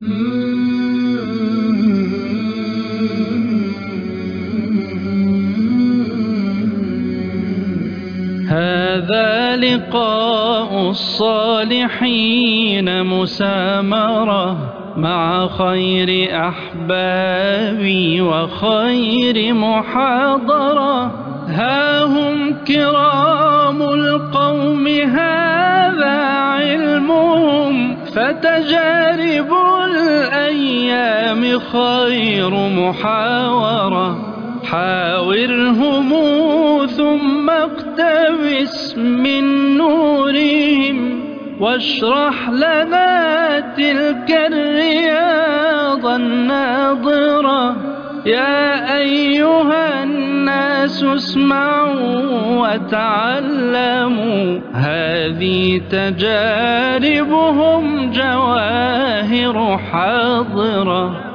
هذا لقاء الصالحين مسامرة مع خير أحبابي وخير محاضرة ها هم كرام القوم هذا علمهم فتجارب الأيام خير محاورة حاورهم ثم اقتبس من نورهم واشرح لنا تلك الرياض الناظرة يا أيها الناس اسمعوا وتعلموا هذه تجاربهم جواهر حاضرة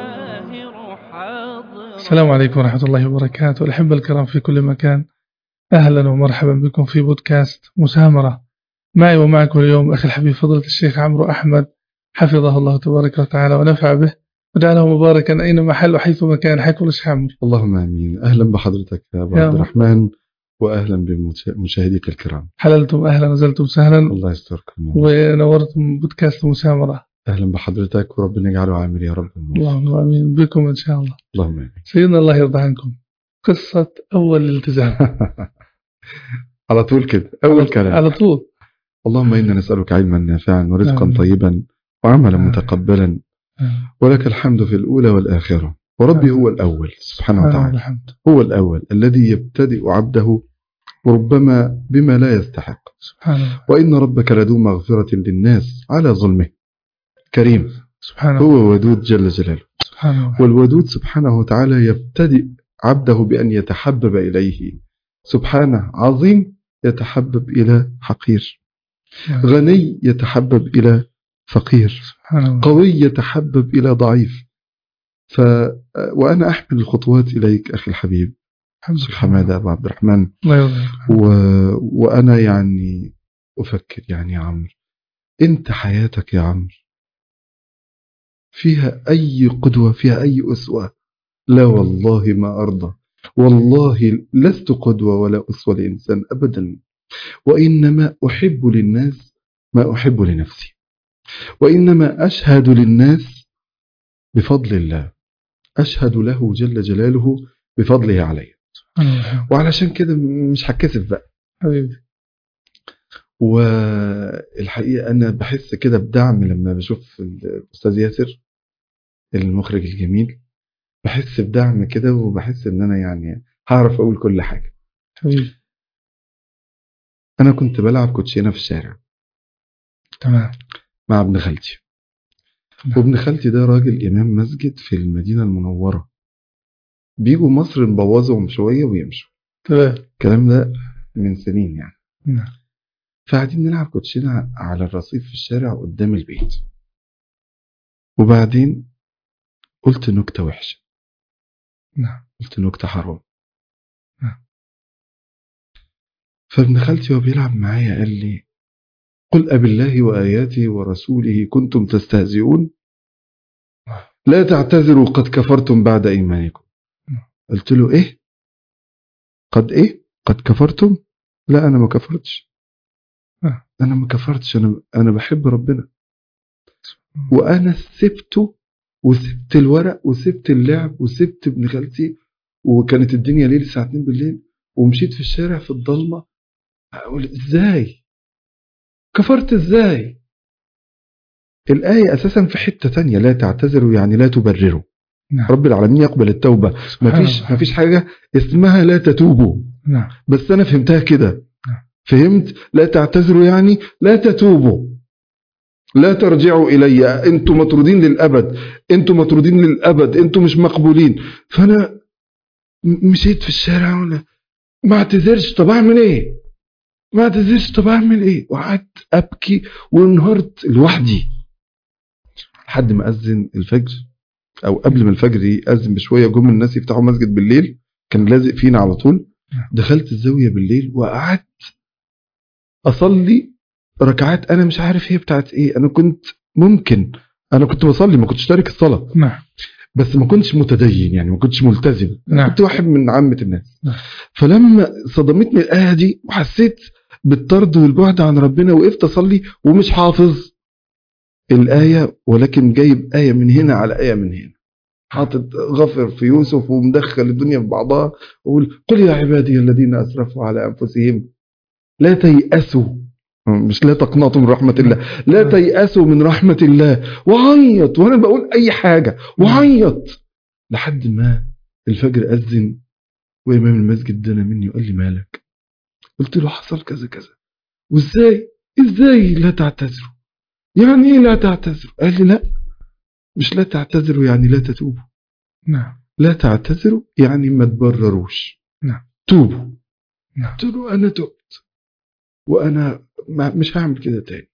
السلام عليكم ورحمة الله وبركاته الأحبة الكرام في كل مكان أهلا ومرحبا بكم في بودكاست مسامرة معي ومعكم اليوم أخي الحبيب فضلة الشيخ عمرو أحمد حفظه الله تبارك وتعالى ونفع به وجعله مباركا أينما حل وحيثما كان حيكم الشيخ عمرو اللهم امين اهلا بحضرتك يا ابو يا عبد رب. الرحمن واهلا بمشاهديك الكرام حللتم أهلا نزلتم سهلا الله يستركم ونورتم بودكاست مسامرة اهلا بحضرتك وربنا يجعله عامل يا رب اللهم آمين بكم إن شاء الله اللهم امين سيدنا الله يرضى عنكم قصة أول الالتزام على طول كده اول كلام على طول اللهم انا نسالك علما نافعا ورزقا آمين. طيبا وعملا آمين. متقبلا ولك الحمد في الاولى والاخره وربي آمين. هو الاول سبحانه سبحانه وتعالى الحمد هو الاول الذي يبتدئ عبده وربما بما لا يستحق سبحانه وان ربك لذو مغفره للناس على ظلمه كريم سبحانه هو ودود جل جلاله سبحانه والودود سبحانه وتعالى يبتدئ عبده بأن يتحبب إليه سبحانه عظيم يتحبب إلى حقير غني يتحبب إلى فقير سبحانه قوي يتحبب إلى ضعيف ف وأنا أحمل الخطوات إليك أخي الحبيب الحمد شيخ حمادة أبو عبد الرحمن الله يرضى عنك. و... وأنا يعني أفكر يعني يا عمرو أنت حياتك يا عمرو فيها أي قدوة فيها أي أسوة لا والله ما أرضى والله لست قدوة ولا أسوة لإنسان أبدا وإنما أحب للناس ما أحب لنفسي وإنما أشهد للناس بفضل الله أشهد له جل جلاله بفضله علي سبحانه الحمد. وعلشان كده مش هتكسف بقى حبيبي والحقيقة أنا بحس كده بدعم لما بشوف الأستاذ ياسر المخرج الجميل بحس بدعم كده وبحس إن أنا يعني هعرف أقول كل حاجة حبيبي أنا كنت بلعب كوتشينة في الشارع تمام مع ابن خالتي نعم. وابن خالتي ده راجل إمام مسجد في المدينة المنورة بيجوا مصر نبوظهم شوية ويمشوا تمام الكلام ده من سنين يعني نعم فقاعدين نلعب كوتشينة على الرصيف في الشارع قدام البيت وبعدين قلت نكتة وحشة نعم قلت نكتة حرام نعم. فابن خالتي وهو بيلعب معايا قال لي قل أب الله وآياته ورسوله كنتم تستهزئون لا تعتذروا قد كفرتم بعد إيمانكم نعم. قلت له إيه قد إيه قد كفرتم لا أنا ما كفرتش نعم. أنا ما كفرتش أنا أنا بحب ربنا وانا سبته وسبت الورق وسبت اللعب وسبت ابن خالتي وكانت الدنيا ليل الساعه 2 بالليل ومشيت في الشارع في الضلمه اقول ازاي كفرت ازاي الآية أساسا في حتة تانية لا تعتذروا يعني لا تبرروا نعم رب العالمين يقبل التوبة سبحان مفيش, الله. مفيش حاجة اسمها لا تتوبوا نعم بس أنا فهمتها كده نعم. فهمت لا تعتذروا يعني لا تتوبوا لا ترجعوا إلي أنتم مطرودين للأبد أنتم مطرودين للأبد أنتم مش مقبولين فأنا م- مشيت في الشارع وأنا ما اعتذرش طب أعمل إيه ما اعتذرش طب أعمل إيه وقعدت أبكي وانهارت لوحدي لحد ما أذن الفجر أو قبل ما الفجر يأذن بشوية جم الناس يفتحوا مسجد بالليل كان لازق فينا على طول دخلت الزاوية بالليل وقعدت أصلي ركعات أنا مش عارف هي بتاعت إيه أنا كنت ممكن انا كنت بصلي ما كنتش تارك الصلاه نعم بس ما كنتش متدين يعني ما كنتش ملتزم نعم كنت واحد من عامه الناس نعم. فلما صدمتني الايه دي وحسيت بالطرد والبعد عن ربنا وقفت اصلي ومش حافظ الايه ولكن جايب ايه من هنا على ايه من هنا حاطط غفر في يوسف ومدخل الدنيا في بعضها وقول قل يا عبادي الذين اسرفوا على انفسهم لا تيأسوا مش لا تقنطوا من رحمة الله لا تيأسوا من رحمة الله وعيط وانا بقول اي حاجة وعيط لحد ما الفجر أذن وإمام المسجد دنا مني وقال لي مالك قلت له حصل كذا كذا وازاي ازاي لا تعتذروا يعني ايه لا تعتذروا قال لي لا مش لا تعتذروا يعني لا تتوبوا نعم لا تعتذروا يعني ما تبرروش نعم. توبوا نعم قلت له انا تبت وانا ما مش هعمل كده تاني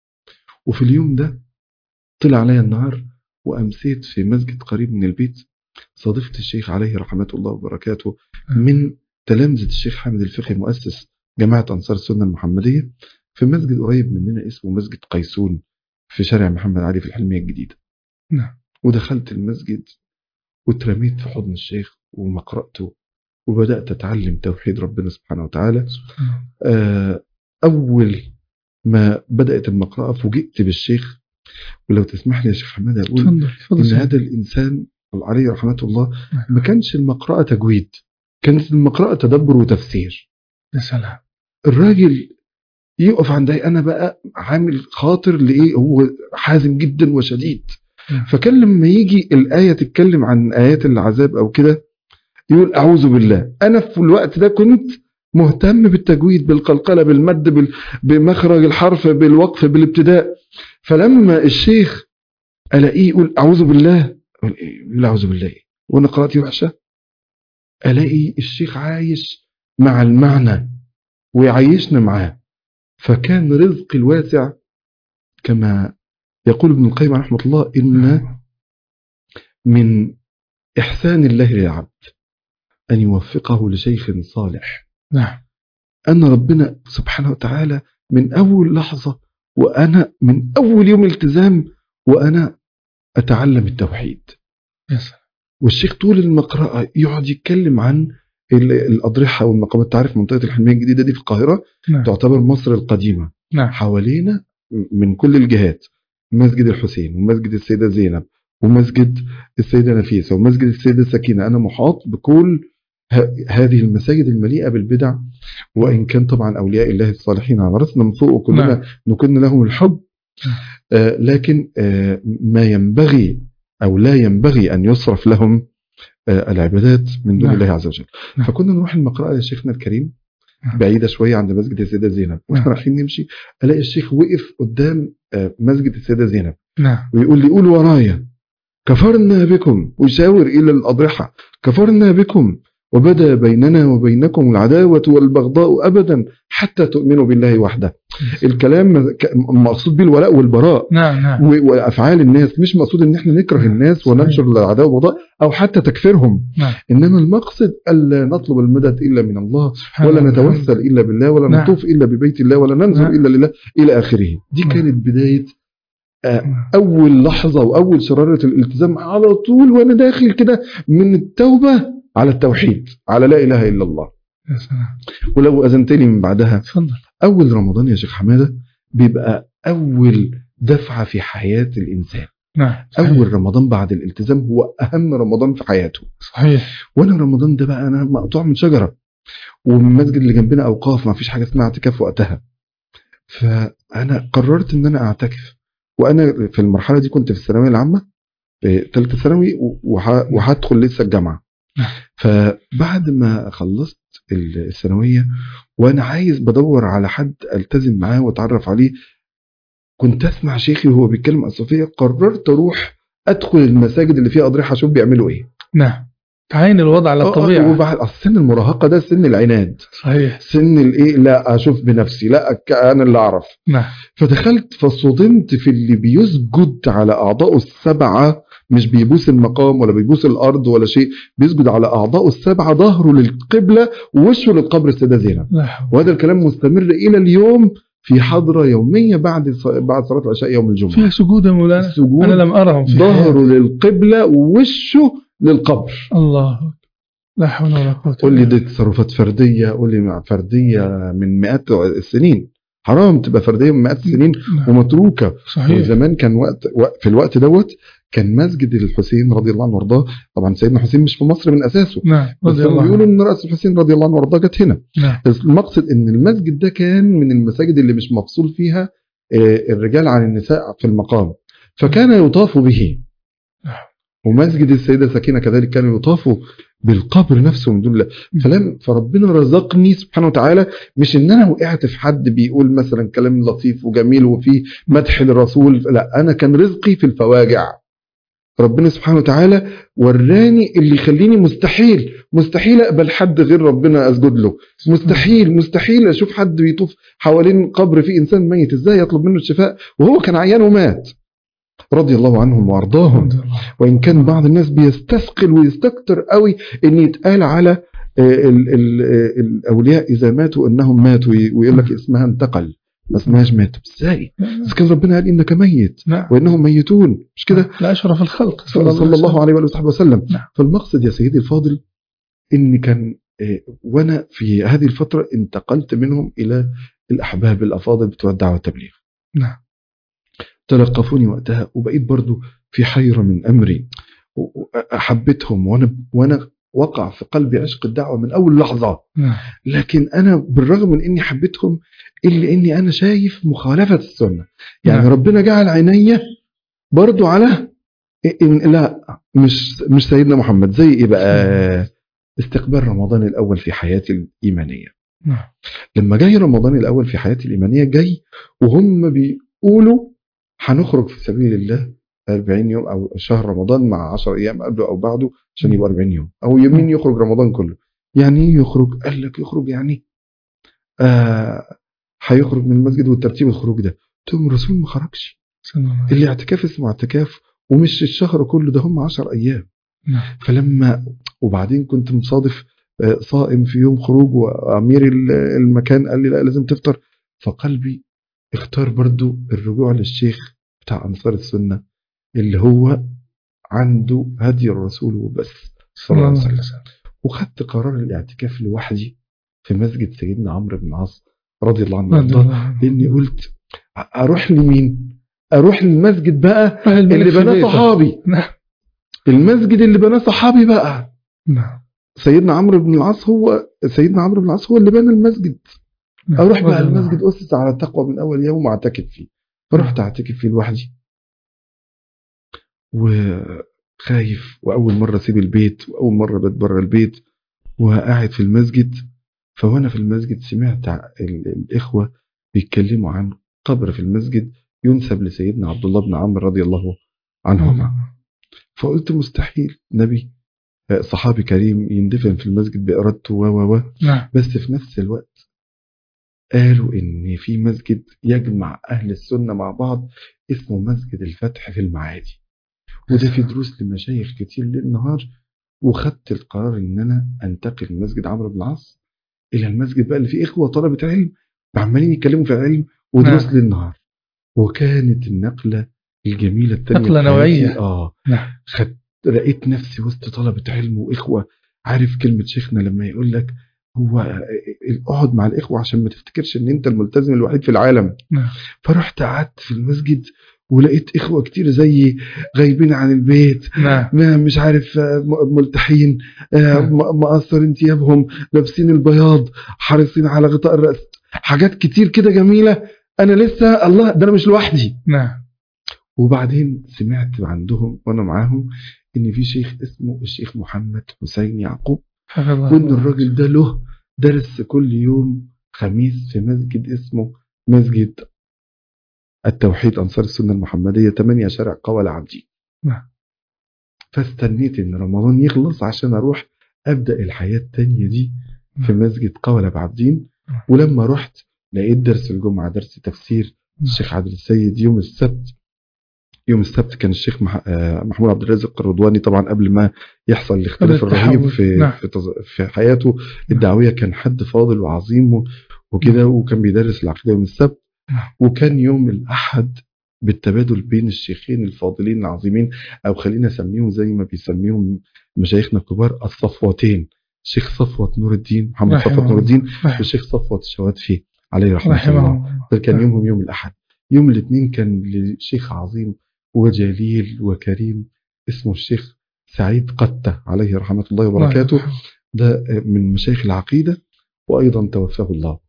وفي اليوم ده طلع عليا النهار وامسيت في مسجد قريب من البيت صادفت الشيخ عليه رحمه الله وبركاته من تلامذه الشيخ حامد الفقي مؤسس جماعه انصار السنه المحمديه في مسجد قريب مننا اسمه مسجد قيسون في شارع محمد علي في الحلميه الجديده نعم ودخلت المسجد واترميت في حضن الشيخ ومقرأته وبدأت أتعلم توحيد ربنا سبحانه وتعالى سبحان آه، أول ما بدأت المقرأة فوجئت بالشيخ ولو تسمح لي يا شيخ حماد أقول تفضل تفضل إن سيدي. هذا الإنسان عليه رحمة الله نعم. ما كانش المقرأة تجويد كانت المقرأة تدبر وتفسير يا سلام الراجل يقف عند إيه؟ أنا بقى عامل خاطر لإيه هو حازم جدا وشديد نعم. فكان لما يجي الآية تتكلم عن آيات العذاب أو كده يقول أعوذ بالله أنا في الوقت ده كنت مهتم بالتجويد بالقلقلة بالمد بال- بمخرج الحرف بالوقف بالابتداء فلما الشيخ ألاقيه يقول أعوذ بالله أقول إيه؟ يقول أعوذ بالله إيه؟ وأنا قراءتي وحشة ألاقي الشيخ عايش مع المعنى ويعيشنا معاه فكان رزق الواسع كما يقول ابن القيم رحمه الله إن من إحسان الله للعبد أن يوفقه لشيخ صالح نعم أن ربنا سبحانه وتعالى من أول لحظة وأنا من أول يوم التزام وأنا أتعلم التوحيد يا سلام والشيخ طول المقرأة يقعد يتكلم عن ال- الأضرحة والمقامات تعرف منطقة الحلمية الجديدة دي في القاهرة نعم تعتبر مصر القديمة نعم حوالينا من كل الجهات مسجد الحسين ومسجد السيدة زينب ومسجد السيدة نفيسة ومسجد السيدة سكينة أنا محاط بكل ه- هذه المساجد المليئة بالبدع وإن كان طبعا أولياء الله الصالحين على رأسنا من فوق وكلنا نعم. نكن لهم الحب آه لكن آه ما ينبغي أو لا ينبغي أن يصرف لهم آه العبادات من دون نعم. الله عز وجل نعم. فكنا نروح المقرأة يا شيخنا الكريم نعم. بعيدة شوية عند مسجد السيدة زينب واحنا نعم. رايحين نمشي الاقي الشيخ وقف قدام آه، مسجد السيدة زينب نعم ويقول لي قول ورايا كفرنا بكم ويشاور إلى الأضرحة كفرنا بكم وبدا بيننا وبينكم العداوة والبغضاء أبدا حتى تؤمنوا بالله وحده الكلام ك- مقصود به الولاء والبراء نعم نعم و- وافعال الناس مش مقصود ان احنا نكره الناس وننشر العداوه والبغضاء او حتى تكفيرهم نعم انما المقصد الا نطلب المدد الا من الله سبحان ولا الله. نتوسل الا بالله ولا نعم. نطوف الا ببيت الله ولا ننظر نعم. الا لله الى اخره دي نعم. كانت بدايه نعم. اول لحظه واول شراره الالتزام على طول وانا داخل كده من التوبه على التوحيد على لا اله الا الله يا سلام ولو اذنتني من بعدها تفضل اول رمضان يا شيخ حماده بيبقى اول دفعه في حياه الانسان نعم صحيح. اول رمضان بعد الالتزام هو اهم رمضان في حياته صحيح وانا رمضان ده بقى انا مقطوع من شجره ومن المسجد اللي جنبنا اوقاف ما فيش حاجه اسمها اعتكاف وقتها فانا قررت ان انا اعتكف وانا في المرحله دي كنت في الثانويه العامه في ثالثه ثانوي وه- وهدخل لسه الجامعه نعم. فبعد ما خلصت الثانويه وانا عايز بدور على حد التزم معاه واتعرف عليه كنت اسمع شيخي وهو بيتكلم عن الصوفيه قررت اروح ادخل المساجد اللي فيها اضرحه اشوف بيعملوا ايه نعم تعين الوضع على آه، آه، الطبيعة وبعد أصل سن المراهقه ده سن العناد صحيح سن الايه لا اشوف بنفسي لا أك- انا اللي اعرف نعم فدخلت فصدمت في اللي بيسجد على اعضائه السبعه مش بيبوس المقام ولا بيبوس الارض ولا شيء بيسجد على اعضائه السبعه ظهره للقبله ووشه للقبر السيده زينب لا حول وهذا الكلام مستمر الى اليوم في حضره يوميه بعد ص- بعد صلاه العشاء يوم الجمعه فيها سجود يا مولانا انا السجود لم ارهم في ظهره حياتي. للقبله ووشه للقبر الله أكبر. لا حول ولا قوه قول لي إلا دي تصرفات فرديه قول لي مع فرديه من مئات السنين حرام تبقى فرديه من مئات السنين بالله. ومتروكه صحيح وزمان كان وقت وق- في الوقت دوت كان مسجد الحسين رضي الله عنه وارضاه طبعا سيدنا حسين مش في مصر من اساسه نعم بس رضي هم الله بيقولوا عنه ان راس الحسين رضي الله عنه وارضاه جت هنا نعم بس المقصد ان المسجد ده كان من المساجد اللي مش مفصول فيها آه، الرجال عن النساء في المقام فكان يطاف به نعم. ومسجد السيدة سكينة كذلك كان يطاف بالقبر نفسه من دون الله فلم فربنا رزقني سبحانه وتعالى مش ان انا وقعت في حد بيقول مثلا كلام لطيف وجميل وفيه مدح للرسول لا انا كان رزقي في الفواجع ربنا سبحانه وتعالى وراني اللي يخليني مستحيل مستحيل اقبل حد غير ربنا اسجد له مستحيل مستحيل اشوف حد بيطوف حوالين قبر فيه انسان ميت ازاي يطلب منه الشفاء وهو كان عيان ومات رضي الله عنهم وارضاهم الحمد لله. وان كان بعض الناس بيستثقل ويستكتر قوي ان يتقال على آه، ال- ال- آه، الاولياء اذا ماتوا انهم ماتوا ويقول لك اسمها انتقل ما اسمهاش مات ازاي بس كان ربنا قال انك ميت نعم وانهم ميتون مش كده لا اشرف الخلق صلى الله عليه وآله وصحبه وسلم نعم. فالمقصد يا سيدي الفاضل ان كان آه، وانا في هذه الفتره انتقلت منهم الى الاحباب الافاضل بتوع الدعوه والتبليغ نعم تلقفوني وقتها وبقيت برضو في حيرة من أمري و- و- أحبتهم وأنا وأنا وقع في قلبي عشق الدعوة من أول لحظة نعم لكن أنا بالرغم من إني حبيتهم إلا إني أنا شايف مخالفة السنة يعني نعم. ربنا جعل عيني برضو على إن لا مش مش سيدنا محمد زي إيه بقى استقبال رمضان الأول في حياتي الإيمانية نعم لما جاي رمضان الاول في حياتي الايمانيه جاي وهم بيقولوا هنخرج في سبيل الله 40 يوم او شهر رمضان مع 10 ايام قبله او بعده عشان يبقى 40 يوم او يومين يخرج رمضان كله يعني ايه يخرج قال لك يخرج يعني آه هيخرج من المسجد والترتيب الخروج ده قلت لهم الرسول ما خرجش صلى الله عليه وسلم. اللي اعتكاف اسمه اعتكاف ومش الشهر كله ده هم 10 ايام نعم فلما وبعدين كنت مصادف آه، صائم في يوم خروج وامير ال- المكان قال لي لا لازم تفطر فقلبي اختار برضو الرجوع للشيخ بتاع انصار السنه اللي هو عنده هدي الرسول وبس صلى الله عليه وسلم وخدت قرار الاعتكاف لوحدي في مسجد سيدنا عمرو بن العاص رضي الله عنه رضي وارضاه الله عنه. لاني قلت اروح لمين؟ اروح للمسجد بقى أهل الملك اللي في بناه بيته. صحابي نعم المسجد اللي بناه صحابي بقى نعم سيدنا عمرو بن العاص هو سيدنا عمرو بن العاص هو اللي بنى المسجد نعم. اروح بقى رضي الله المسجد عنه. اسس على التقوى من اول يوم واعتكف فيه فرحت اعتكف فيه لوحدي وخايف واول مره اسيب البيت واول مره بيت بره البيت وقاعد في المسجد فوانا في المسجد سمعت ع- ال- الاخوه بيتكلموا عن قبر في المسجد ينسب لسيدنا عبد الله بن عمرو رضي الله عنهما فقلت مستحيل نبي آه، صحابي كريم يندفن في المسجد بإرادته و و و نعم بس في نفس الوقت قالوا إن في مسجد يجمع أهل السنة مع بعض اسمه مسجد الفتح في المعادي وده في دروس لمشايخ كتير ليل نهار وخدت القرار إن أنا أنتقل من مسجد عمرو بن العاص إلى المسجد بقى اللي فيه إخوة طلبة علم عمالين يتكلموا في العلم ودروس نعم. ليل نهار وكانت النقلة الجميلة التانية نقلة في حياتي. نوعية. آه نعم خدت لقيت نفسي وسط طلبة علم وإخوة عارف كلمة شيخنا لما يقول لك هو اقعد مع الإخوة عشان ما تفتكرش إن أنت الملتزم الوحيد في العالم نعم فرحت قعدت في المسجد ولقيت إخوة كتير زيي غايبين عن البيت نعم ما مش عارف آه، م- ملتحين آه، نعم. م- مقصرين ثيابهم لابسين البياض حريصين على غطاء الرأس حاجات كتير كده جميلة أنا لسه الله ده أنا مش لوحدي نعم وبعدين سمعت عندهم وانا معاهم ان في شيخ اسمه الشيخ محمد حسين يعقوب حفظه وان الله. الراجل ده له درس كل يوم خميس في مسجد اسمه مسجد التوحيد انصار السنه المحمديه 8 شارع قول عبدي نعم. فاستنيت ان رمضان يخلص عشان اروح ابدا الحياه التانية دي في مسجد قول بعبدين نعم. ولما رحت لقيت درس الجمعه درس تفسير الشيخ عادل السيد يوم السبت يوم السبت كان الشيخ مح... آه، محمود عبد الرازق الرضواني طبعا قبل ما يحصل الاختلاف قبل الرهيب التحول. في نعم. في, تز... في حياته الدعويه كان حد فاضل وعظيم و... وكده وكان بيدرس العقيده يوم السبت وكان يوم الأحد بالتبادل بين الشيخين الفاضلين العظيمين أو خلينا نسميهم زي ما بيسميهم مشايخنا الكبار الصفوتين الشيخ صفوة نور الدين محمد رحمه صفوة نور الدين رحمه والشيخ صفوة الشواتفي عليه رحمة رحمه الله الله ده كان يومهم يوم الأحد يوم الاثنين كان لشيخ عظيم وجليل وكريم اسمه الشيخ سعيد قتة عليه رحمة الله وبركاته ده من مشايخ العقيدة وأيضا توفاه الله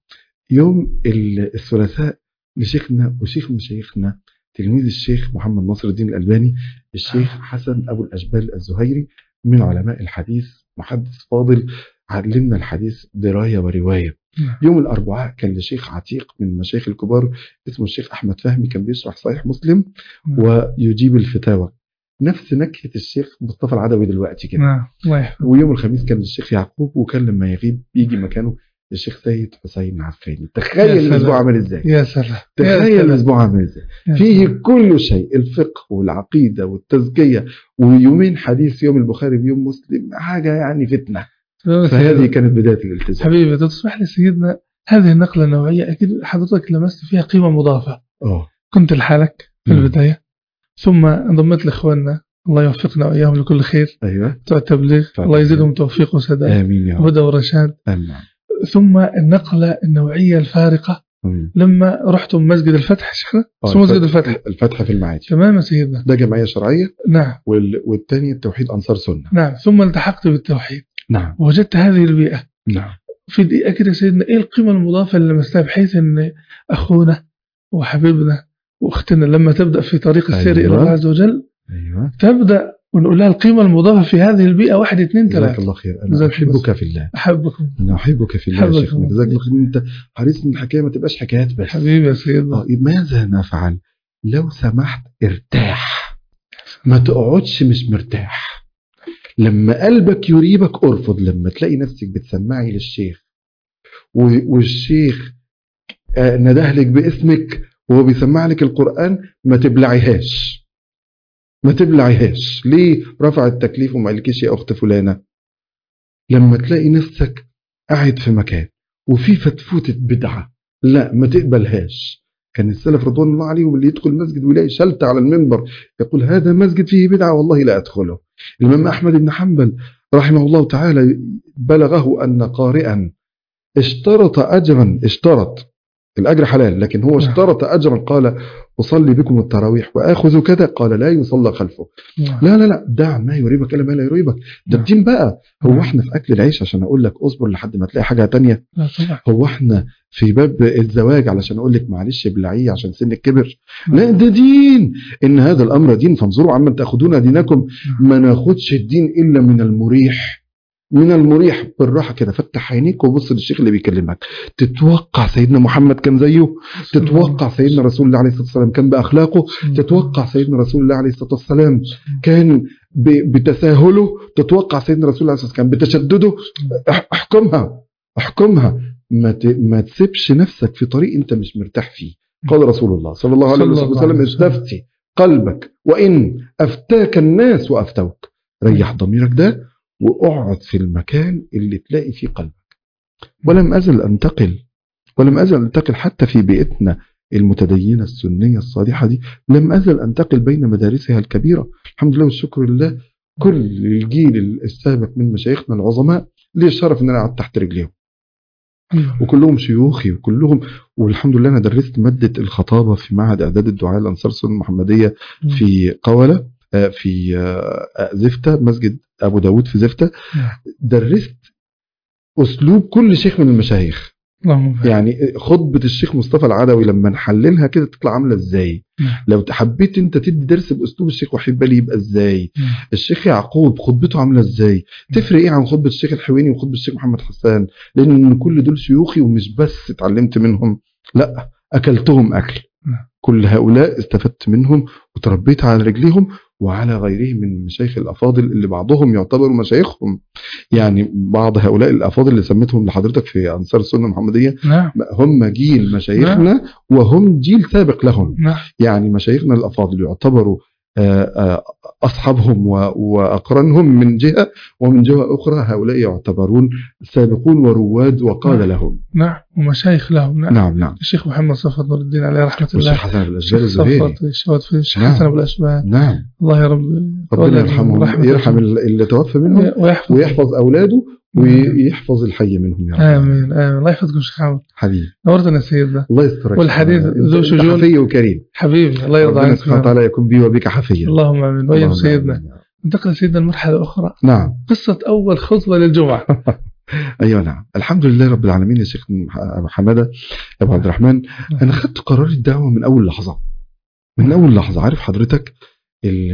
يوم ال- الثلاثاء لشيخنا وشيخ مشايخنا تلميذ الشيخ محمد ناصر الدين الألباني الشيخ حسن أبو الأشبال الزهيري من علماء الحديث محدث فاضل علمنا الحديث دراية ورواية نعم. يوم الأربعاء كان لشيخ عتيق من المشايخ الكبار اسمه الشيخ أحمد فهمي كان بيشرح صحيح مسلم نعم. ويجيب الفتاوى نفس نكهة الشيخ مصطفى العدوي دلوقتي كده نعم الله يحفظك ويوم الخميس كان الشيخ يعقوب وكان لما يغيب يجي مكانه الشيخ سيد حسين عفاني يا تخيل سلام. الاسبوع عامل ازاي يا سلام يا تخيل سلام. الاسبوع عامل ازاي يا فيه سلام. كل شيء الفقه والعقيده والتزكيه ويومين حديث يوم البخاري بيوم مسلم حاجه يعني فتنه فهذه كانت بدايه الالتزام حبيبي تصبح لي سيدنا هذه النقلة النوعية أكيد حضرتك لمست فيها قيمة مضافة اه كنت لحالك في مم. البداية ثم انضمت لإخواننا الله يوفقنا وإياهم لكل خير ايوه بتوع التبليغ بتوع الله التبليغ. يزيدهم توفيق وسداد امين يا رب وهدى ورشاد امين ثم النقلة النوعية الفارقة مم. لما رحتم مسجد الفتح شيخنا آه، اسمه مسجد الفتح الفتح في المعادي تمام يا سيدنا ده جمعيه شرعيه نعم وال... والتاني التوحيد انصار سنه نعم ثم التحقت بالتوحيد نعم ووجدت هذه البيئة نعم في دقيقة كده يا سيدنا ايه القيمة المضافة اللي لمستها بحيث ان اخونا وحبيبنا واختنا لما تبدأ في طريق السير أيوة. الى الله عز وجل ايوه تبدأ ونقول لها القيمة المضافة في هذه البيئة واحد اثنين جزاك ثلاثة الله خير انا جزاك الله احبك في الله احبكم انا احبك في الله حبك يا شيخنا الله. جزاك الله خير إن انت حريص ان الحكايه ما تبقاش حكايات بس حبيبي يا سيدنا آه، ماذا نفعل لو سمحت ارتاح ما تقعدش مش مرتاح لما قلبك يريبك ارفض لما تلاقي نفسك بتسمعي للشيخ و- والشيخ آه، ندهلك باسمك وهو بيسمع لك القرآن ما تبلعيهاش ما تبلعيهاش ليه رفع التكليف وما قالكيش يا أخت فلانة لما تلاقي نفسك قاعد في مكان وفي فتفوتة بدعة لا ما تقبلهاش كان السلف رضوان الله عليهم اللي يدخل مسجد ويلاقي شلت على المنبر يقول هذا مسجد فيه بدعة والله لا أدخله الإمام أحمد بن حنبل رحمه الله تعالى بلغه أن قارئا اشترط أجرا اشترط الأجر حلال لكن هو نعم. اشترط أجرا قال أصلي بكم التراويح وآخذ كذا قال لا يصلى خلفه نعم. لا لا لا دع ما يريبك إلا ما لا يريبك ده نعم. الدين بقى هو نعم. احنا في أكل العيش عشان أقول لك اصبر لحد ما تلاقي حاجة تانية لا طبعا هو احنا في باب الزواج علشان أقول لك معلش ابلعيه عشان سنك كبر نعم. لا ده دين إن هذا الأمر دين فانظروا عمن تأخذون دينكم ما ناخدش الدين إلا من المريح من المريح بالراحة كده فتح عينيك وبص للشيخ اللي بيكلمك تتوقع سيدنا محمد كان زيه تتوقع سيدنا رسول الله عليه الصلاة والسلام كان بأخلاقه تتوقع سيدنا رسول الله عليه الصلاة والسلام كان ب- بتساهله تتوقع سيدنا رسول الله عليه الصلاة والسلام كان بتشدده اح- احكمها احكمها ما ت- ما تسيبش نفسك في طريق انت مش مرتاح فيه قال رسول الله صلى الله عليه صلى الله وسلم عليه وسلم. استفتي قلبك وان افتاك الناس وافتوك ريح ضميرك ده واقعد في المكان اللي تلاقي فيه قلبك ولم ازل انتقل ولم ازل انتقل حتى في بيئتنا المتدينه السنيه الصالحه دي لم ازل انتقل بين مدارسها الكبيره الحمد لله والشكر لله كل الجيل السابق من مشايخنا العظماء لي الشرف ان انا قعدت تحت رجليهم أيوة. وكلهم شيوخي وكلهم والحمد لله انا درست ماده الخطابه في معهد اعداد الدعاء الانصار السنه المحمديه في قولة آه، في آه، زفتة مسجد أبو داود في زفتة نعم. درست أسلوب كل شيخ من المشايخ اللهم بارك. يعني خطبة الشيخ مصطفى العدوي لما نحللها كده تطلع عاملة إزاي نعم. لو حبيت أنت تدي درس بأسلوب الشيخ وحيد بالي يبقى إزاي نعم. الشيخ يعقوب خطبته عاملة إزاي تفرق إيه عن خطبة الشيخ الحويني وخطبة الشيخ محمد حسان لأن كل دول شيوخي ومش بس اتعلمت منهم لا أكلتهم أكل نعم. كل هؤلاء استفدت منهم وتربيت على رجليهم وعلى غيرهم من المشايخ الافاضل اللي بعضهم يعتبروا مشايخهم يعني بعض هؤلاء الافاضل اللي سميتهم لحضرتك في انصار السنه المحمديه نعم هم جيل مشايخنا وهم جيل سابق لهم نعم يعني مشايخنا الافاضل يعتبروا آه، آه، أصحابهم و- وأقرانهم من جهة ومن جهة أخرى هؤلاء يعتبرون سابقون ورواد وقال نعم. لهم نعم ومشايخ لهم نعم نعم نعم الشيخ محمد صفوت نور الدين عليه رحمة والشيخ الله حسن الأشبال الشيخ الزهيري صفوت الشهود في الشيخ نعم. حسن أبو الأشبال نعم الله يا رب ربنا يرحمهم رحمة يرحم اللي توفى منهم ويحفظ ويحفظ أولاده ويحفظ الحي منهم يا رب آمين آمين الله يحفظكم شيخ عمرو حبيبي نورتنا يا سيدنا الله يسترك والحديث أنت- ذو أنت شجون. حفي وكريم حبيبي الله يرضى ربنا عنك سبحانه وتعالى يكون بي وبك حفيا اللهم آمين وإياكم اللهم سيدنا آمين. انتقل سيدنا المرحلة أخرى نعم قصة أول خطبة للجمعة ايوه نعم الحمد لله رب العالمين يا شيخ مح- ابو حماده يا ابو عبد الرحمن انا خدت قرار الدعوه من اول لحظه من اول لحظه عارف حضرتك ال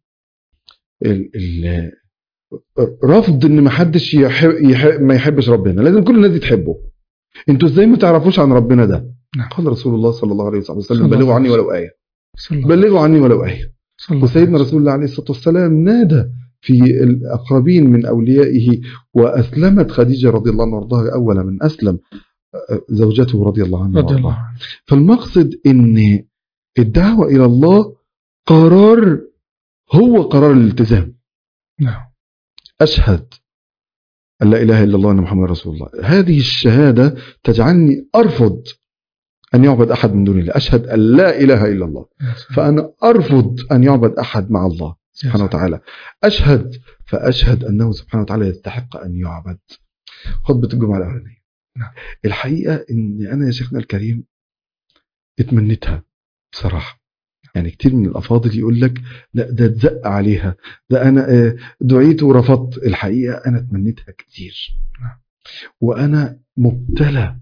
ال ال رفض ان ما حدش يحب يحب ما يحبش ربنا لازم كل الناس تحبه انتوا ازاي ما تعرفوش عن ربنا ده نعم. قال رسول الله صلى الله عليه صلى وسلم الله بلغوا عليه عني ولو ايه صلى الله بلغوا عني ولو ايه صلى الله وسيدنا عليه رسول الله عليه الصلاة والسلام نادى في الأقربين من أوليائه وأسلمت خديجة رضي الله عنها وارضاها أول من أسلم زوجته رضي الله عنها رضي الله وارضاها عنه فالمقصد أن الدعوة إلى الله قرار هو قرار الالتزام نعم أشهد أن لا إله إلا الله وأن محمد رسول الله هذه الشهادة تجعلني أرفض أن يعبد أحد من دون الله أشهد أن لا إله إلا الله يا سلام. فأنا أرفض أن يعبد أحد مع الله سبحانه سلام. وتعالى أشهد فأشهد أنه سبحانه وتعالى يستحق أن يعبد خطبة الجمعة الأولانية نعم. الحقيقة إن أنا يا شيخنا الكريم اتمنيتها بصراحة يعني كتير من الأفاضل يقول لك لا ده اتزق عليها ده أنا آه، دعيت ورفضت الحقيقة أنا اتمنيتها كتير نعم. وأنا مبتلى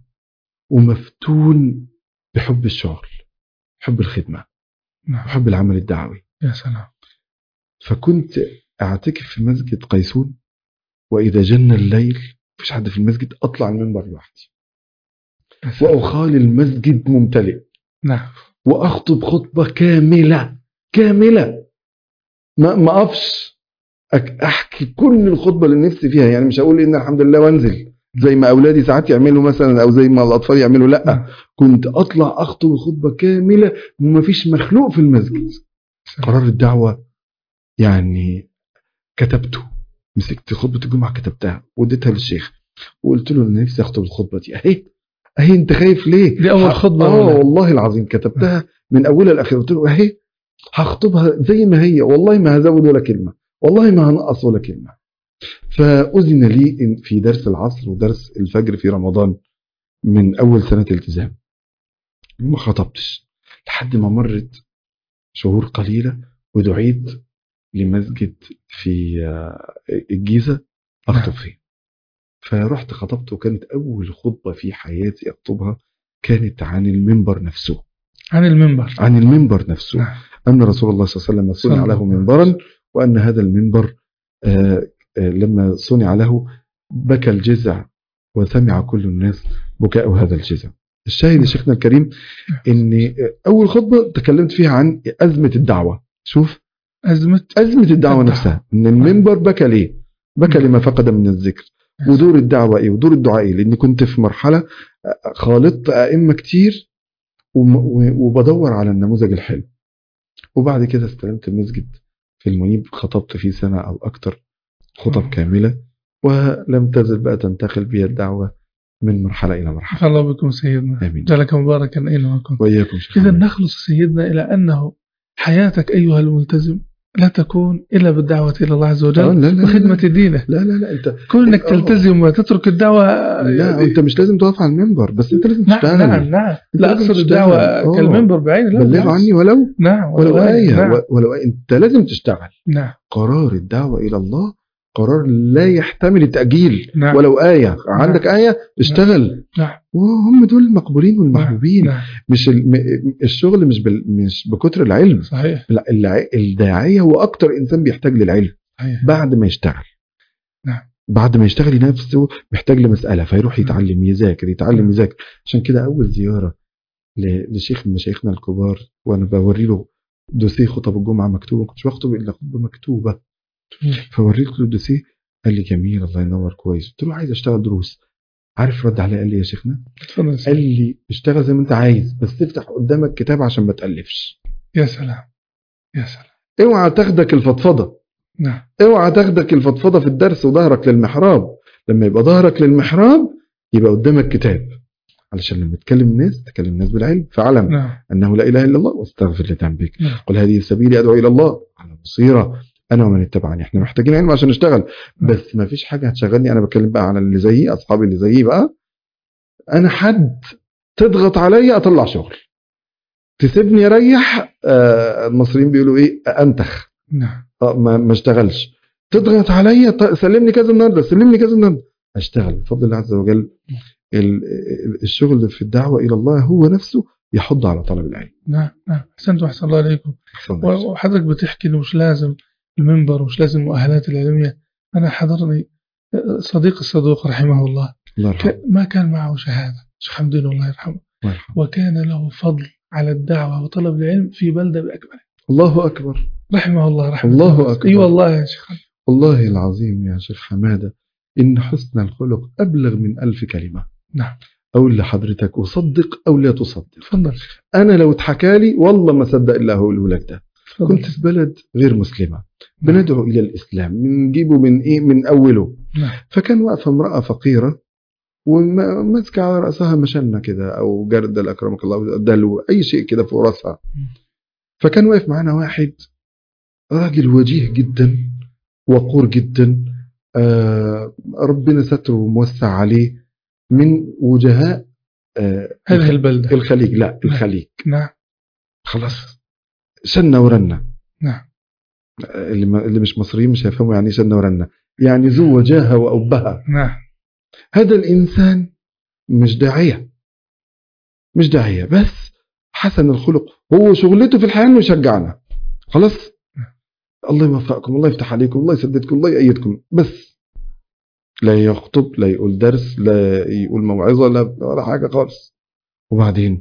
ومفتون بحب الشغل حب الخدمة نعم وحب العمل الدعوي يا سلام فكنت اعتكف في مسجد قيسون واذا جن الليل مفيش حد في المسجد اطلع المنبر لوحدي يا سلام. واخال المسجد ممتلئ نعم واخطب خطبه كامله كامله ما ما اقفش أك- احكي كل الخطبه اللي نفسي فيها يعني مش هقول ان الحمد لله وانزل زي ما اولادي ساعات يعملوا مثلا او زي ما الاطفال يعملوا لا نعم. كنت اطلع اخطب خطبه كامله ومفيش مخلوق في المسجد سلام. قرار الدعوة يعني كتبته مسكت خطبة الجمعة كتبتها واديتها للشيخ وقلت له انا نفسي اخطب الخطبة دي اهي اهي انت خايف ليه دي أول ح- خطبة اه ولا؟ والله العظيم كتبتها من اولها لاخرها قلت له اهي هخطبها زي ما هي والله ما هزود ولا كلمة والله ما هنقص ولا كلمة فأذن لي إن في درس العصر ودرس الفجر في رمضان من أول سنة التزام ما خطبتش لحد ما مرت شهور قليلة ودعيت لمسجد في آه، الجيزة أخطب فيه فرحت خطبت وكانت أول خطبة في حياتي أخطبها كانت عن المنبر نفسه عن المنبر عن المنبر نفسه نعم. أن رسول الله صلى الله عليه وسلم صنع صلى له الله عليه منبرا وأن هذا المنبر آه، آه، لما صنع له بكى الجزع وسمع كل الناس بكاء هذا الجزع الشاهد يا شيخنا الكريم ان أول خطبة تكلمت فيها عن أزمة الدعوة شوف أزمة أزمة الدعوة الدعوة. نفسها ان المنبر بكى ليه بكى لما فقد من الذكر ودور الدعوة ايه ودور الدعاء ايه لاني كنت في مرحلة آه، خالطت ائمة كتير وم- و- وبدور على النموذج الحلو وبعد كده استلمت المسجد في المنيب خطبت فيه سنة او اكتر خطب مم. كاملة ولم تزل بقى تنتقل بي الدعوة من مرحلة الى مرحلة نفع الله بكم سيدنا امين جعلك مباركا أينما كنت واياكم شيخ إذا محمد. نخلص سيدنا إلى أنه حياتك أيها الملتزم لا تكون إلا بالدعوة إلى الله عز آه، وجل لا لا لا وخدمة لا. دينه لا لا لا انت كون انك آه. تلتزم وتترك الدعوة لا يعني- انت مش لازم تقف على المنبر بس انت لازم نعم تشتغل نعم نعم لا لازم أقصد تشتغل. الدعوة آه. كالمنبر بعينه لا بلغوا بالعكس. عني ولو نعم ولو آية نعم و- ولو آية. انت لازم تشتغل نعم قرار الدعوة إلى الله قرار لا يحتمل التأجيل نعم ولو آية عندك آية اشتغل نعم وهم دول المقبولين والمحبوبين نعم مش ال- م- الشغل مش بال مش بكتر العلم صحيح لا الع- الداعية هو أكتر إنسان بيحتاج للعلم صحيح بعد ما يشتغل نعم. بعد ما يشتغل نفسه محتاج لمسألة فيروح نعم. يتعلم يذاكر يتعلم نعم. يذاكر عشان كده أول زيارة ل- لشيخ من مشايخنا الكبار وأنا بوري له دوسيه خطب الجمعة مكتوبة ما كنتش بخطب إلا خطبة مكتوبة فوريت له الدوسيه قال لي جميل الله ينور كويس قلت له عايز اشتغل دروس عارف رد عليا قال لي يا شيخنا تفضل يا قال سيدي. لي اشتغل زي ما انت عايز بس تفتح قدامك كتاب عشان ما تالفش يا سلام يا سلام اوعى تاخدك الفضفضه نعم اوعى تاخدك الفضفضه في الدرس وظهرك للمحراب لما يبقى ظهرك للمحراب يبقى قدامك كتاب علشان لما تكلم الناس تكلم الناس بالعلم فاعلم نعم انه لا اله الا الله واستغفر لذنبك نعم. قل هذه سبيلي ادعو الى الله على بصيره انا ومن اتبعني احنا محتاجين علم عشان نشتغل بس ما فيش حاجه هتشغلني انا بتكلم بقى على اللي زيي اصحابي اللي زيي بقى انا حد تضغط عليا اطلع شغل تسيبني اريح آه المصريين بيقولوا ايه انتخ نعم آه ما, ما اشتغلش تضغط عليا ط- سلمني كذا النهارده سلمني كذا النهارده اشتغل بفضل الله عز وجل ال- ال- الشغل في الدعوه الى الله هو نفسه يحض على طلب العلم نعم نعم احسنت واحسن الله عليكم أحسن الله. وحضرتك بتحكي انه مش لازم المنبر ومش لازم المؤهلات العلميه انا حضرني صديق الصدوق رحمه الله الله يرحمه ك- ما كان معه شهاده شيخ حمدين الله يرحمه الله يرحمه وكان له فضل على الدعوه وطلب العلم في بلده باكمله الله اكبر رحمه الله رحمه الله أكبر. اي والله يا شيخ حمد. والله العظيم يا شيخ حماده ان حسن الخلق ابلغ من ألف كلمه نعم اقول لحضرتك اصدق او لا تصدق تفضل انا لو اتحكى لي والله ما صدق الا هقوله لك ده تفضل كنت في بلد غير مسلمه بندعو الى الاسلام بنجيبه من ايه من اوله نعم فكان واقفه امراه فقيره وماسكه على راسها مشنه كده او جردل اكرمك الله دلو اي شيء كده فوق راسها فكان واقف معانا واحد راجل وجيه جدا وقور جدا آه ربنا ستره وموسع عليه من وجهاء آه هذه البلده الخليج لا الخليج نعم خلاص شنة ورنة نعم اللي, ما اللي مش مصريين مش هيفهموا يعني ايه شنة ورنة يعني ذو وجاهة وأبهة نعم هذا الإنسان مش داعية مش داعية بس حسن الخلق هو شغلته في الحياة إنه يشجعنا خلاص الله يوفقكم الله يفتح عليكم الله يسددكم الله يأيدكم بس لا يخطب لا يقول درس لا يقول موعظة لا ولا حاجة خالص وبعدين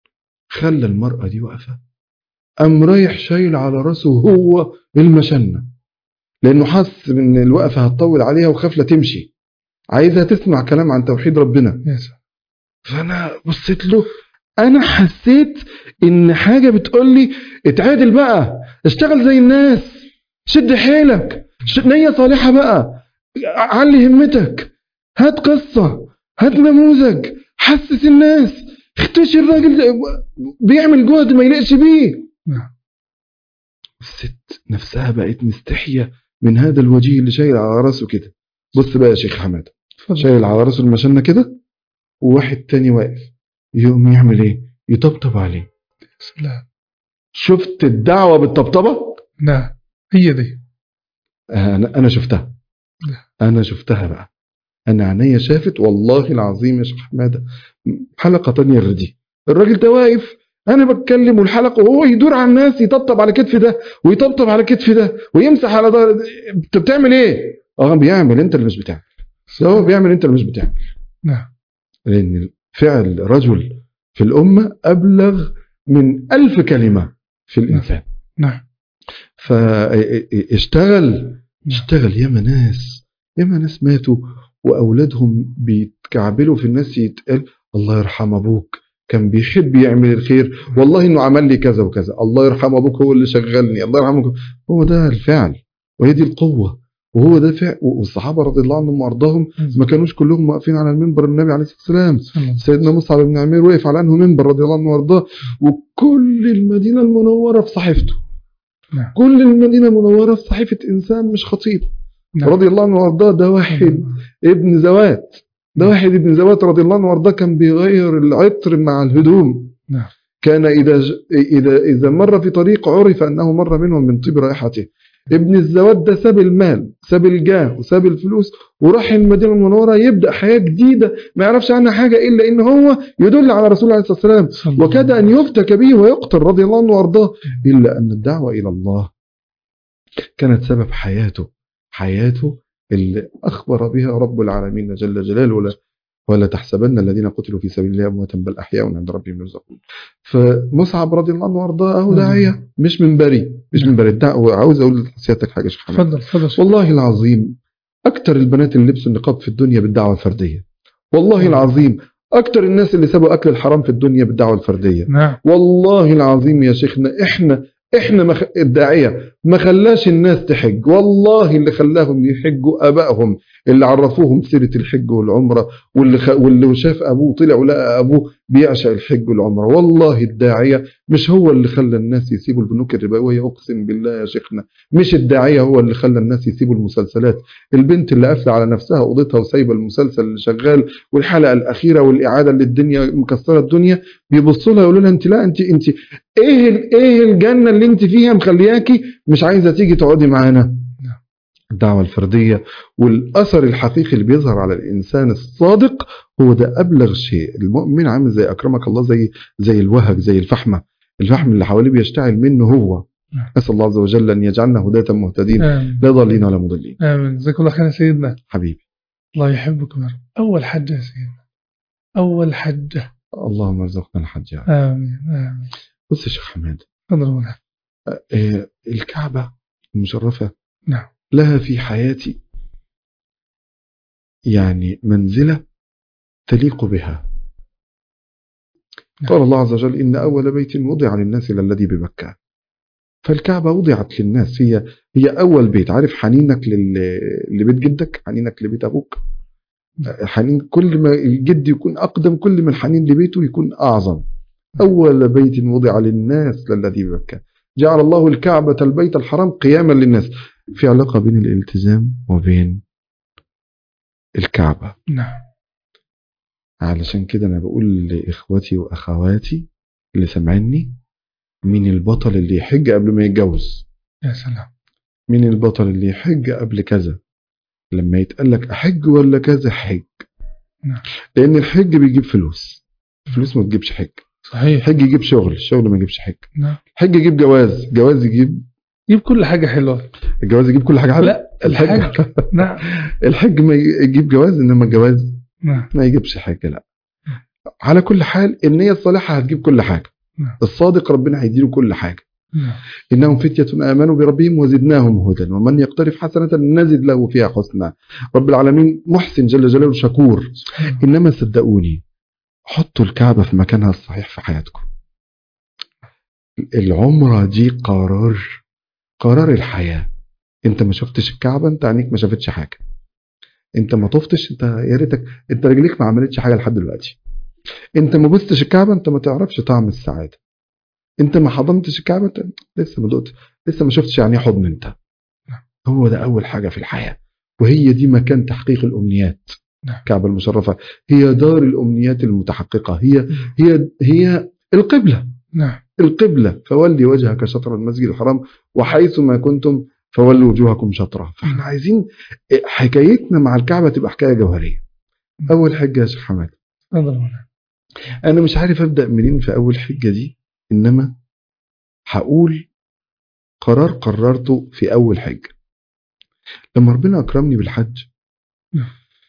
خلى المرأة دي واقفة قام رايح شايل على راسه هو المشنة لأنه حس إن الوقفة هتطول عليها وخاف لا تمشي عايزها تسمع كلام عن توحيد ربنا يا سلام فأنا بصيت له أنا حسيت إن حاجة بتقول لي اتعادل بقى اشتغل زي الناس شد حيلك ش- نية صالحة بقى علي همتك هات قصة هات نموذج حسس الناس اختشي الراجل ده بيعمل جهد ما يليقش بيه نعم الست نفسها بقت مستحية من هذا الوجيه اللي شايل على راسه كده بص بقى يا شيخ حماد تفضل شايل على راسه المشنة كده وواحد تاني واقف يقوم يعمل ايه يطبطب عليه سلام شفت الدعوة بالطبطبة نعم هي دي انا انا شفتها انا شفتها بقى انا عينيا شافت والله العظيم يا شيخ حماده حلقه تانية غير دي الراجل ده واقف انا بتكلم والحلقه وهو يدور على الناس يطبطب على كتف ده ويطبطب على كتف ده ويمسح على ظهر ده. انت بتعمل ايه اه بيعمل انت اللي مش بتعمل هو بيعمل انت اللي مش بتعمل نعم لان فعل رجل في الامه ابلغ من ألف كلمه في الانسان نعم فاشتغل اشتغل ياما ناس ياما ناس ماتوا واولادهم بيتكعبلوا في الناس يتقال الله يرحم ابوك كان بيحب يعمل الخير والله انه عمل لي كذا وكذا الله يرحم ابوك هو اللي شغلني الله يرحمك هو ده الفعل وهي دي القوه وهو ده فعل والصحابه رضي الله عنهم وارضاهم ما كانوش كلهم واقفين على المنبر النبي عليه الصلاه والسلام صلى الله سيدنا مصعب بن عمير وقف على انه منبر رضي الله عنه وارضاه وكل المدينه المنوره في صحيفته نعم. كل المدينه المنوره في صحيفه انسان مش خطيب نعم. رضي الله عنه وارضاه ده واحد ابن زوات ده واحد ابن زوات رضي الله عنه وارضاه كان بيغير العطر مع الهدوم نعم. كان اذا ج- اذا اذا مر في طريق عرف انه مر منهم من طيب رائحته ابن الزوات ده ساب المال ساب الجاه وساب الفلوس وراح المدينه المنوره يبدا حياه جديده ما يعرفش عنها حاجه الا ان هو يدل على رسول الله عليه الصلاه والسلام صلى الله وكاد أن يفتك به ويقتل رضي الله عنه وأرضاه إلا أن الدعوة إلى الله كانت سبب حياته حياته اللي أخبر بها رب العالمين جل جلاله ولا ولا تحسبن الذين قتلوا في سبيل الله أمواتا بل أحياء عند ربهم يرزقون فمصعب رضي الله عنه وأرضاه أهو داعية مش من بري مش من بري الدعوة عاوز أقول لسيادتك حاجة يا شيخ حماد تفضل تفضل شيخ. والله العظيم أكتر البنات اللي لبسوا النقاب في الدنيا بالدعوة الفردية والله العظيم أكتر الناس اللي سابوا أكل الحرام في الدنيا بالدعوة الفردية نعم والله العظيم يا شيخنا احنا احنا مخ... الداعيه ما خلاش الناس تحج والله اللي خلاهم يحجوا ابائهم اللي عرفوهم سيره الحج والعمره واللي خ... واللي شاف ابوه طلع ولقى ابوه بيعشق الحج والعمره والله الداعيه مش هو اللي خلى الناس يسيبوا البنوك الربويه اقسم بالله يا شيخنا مش الداعيه هو اللي خلى الناس يسيبوا المسلسلات البنت اللي قافله على نفسها اوضتها وسايبه المسلسل اللي شغال والحلقه الاخيره والاعاده اللي الدنيا مكسره الدنيا بيبصوا لها يقولوا لها انت لا انت انت ايه ال- ايه الجنه اللي انت فيها مخلياكي مش عايزه تيجي تقعدي معانا الدعوة الفردية والأثر الحقيقي اللي بيظهر على الإنسان الصادق هو ده أبلغ شيء المؤمن عامل زي أكرمك الله زي زي الوهج زي الفحمة الفحم اللي حواليه بيشتعل منه هو نعم. أسأل الله عز وجل أن يجعلنا هداة مهتدين آمين لا ضالين ولا مضلين آمين جزاك الله خير يا سيدنا حبيبي الله يحبكم يا رب أول حجة يا سيدنا أول حجة اللهم ارزقنا الحج يا رب. آمين آمين بص يا شيخ حماد تفضل مولانا آه، الكعبة المشرفة نعم لها في حياتي يعني منزلة تليق بها نعم. قال الله عز وجل إن أول بيت وضع للناس للذي بمكة فالكعبة وضعت للناس هي هي أول بيت عارف حنينك لل... لبيت جدك حنينك لبيت أبوك حنين كل ما الجد يكون أقدم كل ما الحنين لبيته يكون أعظم أول بيت وضع للناس للذي بمكة جعل الله الكعبة البيت الحرام قياما للناس في علاقة بين الالتزام وبين الكعبة نعم علشان كده أنا بقول لإخوتي وأخواتي اللي سامعيني مين البطل اللي يحج قبل ما يتجوز يا سلام مين البطل اللي يحج قبل كذا لما يتقال لك أحج ولا كذا حج نعم. لأن الحج بيجيب فلوس فلوس ما تجيبش حج صحيح الحج يجيب شغل الشغل ما يجيبش حج نعم الحج يجيب جواز جواز يجيب جيب كل حاجة حلوة الجواز يجيب كل حاجة حلوة لا الحج نعم الحج ما يجيب جواز انما الجواز نعم ما يجيبش حاجه لا على كل حال النيه الصالحه هتجيب كل حاجه نعم. الصادق ربنا هيديله كل حاجه نعم انهم فتيه امنوا بربهم وزدناهم هدى ومن يقترف حسنه نزد له فيها حسنى رب العالمين محسن جل جلاله شكور سبحان الله. انما صدقوني حطوا الكعبه في مكانها الصحيح في حياتكم العمره دي قرار قرار الحياه انت ما شفتش الكعبه انت عينيك ما شافتش حاجه انت ما طفتش انت يا ريتك انت رجليك ما عملتش حاجه لحد دلوقتي انت ما بستش الكعبه انت ما تعرفش طعم السعاده انت ما حضنتش الكعبه انت لسه ما دقت لسه ما شفتش يعني ايه حضن انت هو ده اول حاجه في الحياه وهي دي مكان تحقيق الامنيات نعم. الكعبه المشرفه هي دار الامنيات المتحققه هي هي هي القبله نعم القبلة فولي وجهك شطر المسجد الحرام وحيث ما كنتم فولوا وجوهكم شطرة فاحنا عايزين حكايتنا مع الكعبة تبقى حكاية جوهرية أول حجة يا شيخ حماد تفضل مولانا أنا مش عارف أبدأ منين في أول حجة دي إنما هقول قرار قررته في أول حجة لما ربنا أكرمني بالحج نعم.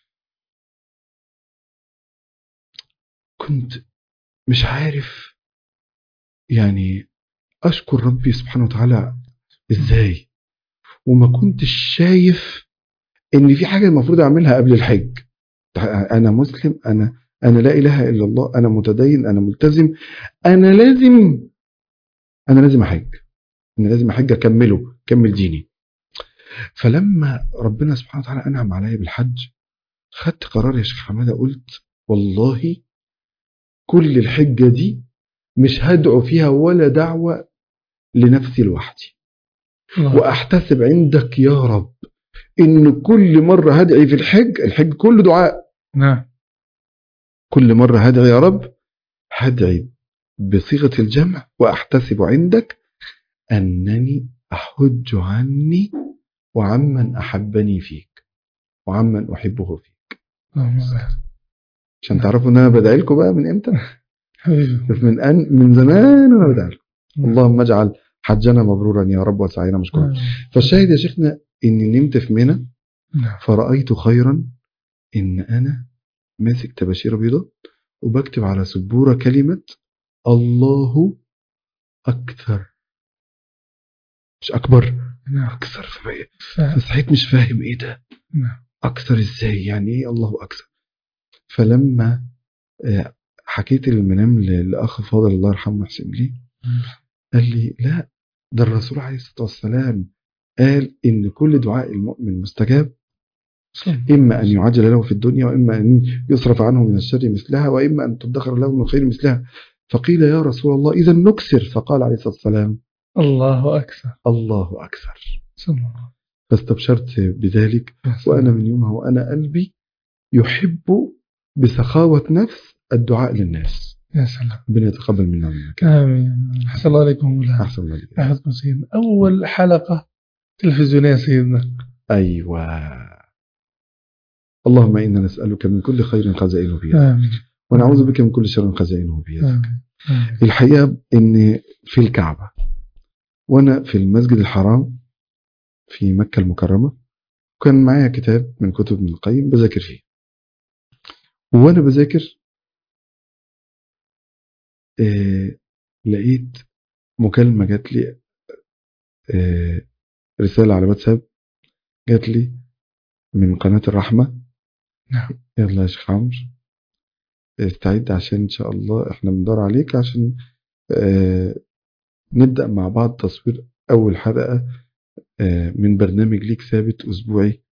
كنت مش عارف يعني أشكر ربي سبحانه وتعالى إزاي وما كنتش شايف إن في حاجة المفروض أعملها قبل الحج أنا مسلم أنا أنا لا إله إلا الله أنا متدين أنا ملتزم أنا لازم أنا لازم أحج أنا لازم أحج أكمله أكمل ديني فلما ربنا سبحانه وتعالى أنعم عليا بالحج خدت قرار يا شيخ حمادة قلت والله كل الحجة دي مش هدعو فيها ولا دعوة لنفسي لوحدي الله. وأحتسب عندك يا رب إن كل مرة هدعي في الحج الحج كله دعاء نعم كل مرة هدعي يا رب هدعي بصيغة الجمع وأحتسب عندك أنني أحج عني وعمن أحبني فيك وعمن أحبه فيك اللهم بارك عشان تعرفوا إن أنا بدعي لكم بقى من إمتى حبيبي من أن من زمان وأنا بدعي لكم اللهم اجعل حجنا مبرورا يا رب وسعينا مشكورا فالشاهد يا شيخنا إني نمت في منى نعم فرأيت خيرا إن أنا ماسك تباشير بيضاء وبكتب على سبورة كلمة الله أكثر مش أكبر نعم أكثر فبقى- فاهم. فصحيت مش فاهم إيه ده نعم أكثر إزاي يعني إيه الله أكثر فلما آه، حكيت المنام ل- لأخ فاضل الله يرحمه يحسن لي قال لي لا ده الرسول عليه الصلاة والسلام قال إن كل دعاء المؤمن مستجاب صلى إما أن يعجل له في الدنيا وإما أن يصرف عنه من الشر مثلها وإما أن تدخر له من الخير مثلها فقيل يا رسول الله إذا نكسر فقال عليه الصلاة والسلام الله أكثر الله أكثر صلى الله فاستبشرت بذلك عليه وسلم. وأنا من يومها وأنا قلبي يحب بسخاوة نفس الدعاء للناس يا سلام ربنا يتقبل منا ومنك آمين أحسن الله عليكم مولانا أحسن الله إليك. أحفظكم سيدنا أول حلقة تلفزيونية سيدنا أيوة اللهم إنا نسألك من كل خير خزائنه بيدك آمين ونعوذ بك من كل شر خزائنه بيدك آمين آمين. الحقيقة إن في الكعبة وأنا في المسجد الحرام في مكة المكرمة كان معايا كتاب من كتب ابن القيم بذاكر فيه وأنا بذاكر آه لقيت مكالمة جات لي آه رسالة على واتساب جات لي من قناة الرحمة نعم. يلا يا شيخ عمرو استعد عشان إن شاء الله إحنا بندور عليك عشان آه نبدأ مع بعض تصوير أول حلقة آه من برنامج ليك ثابت أسبوعي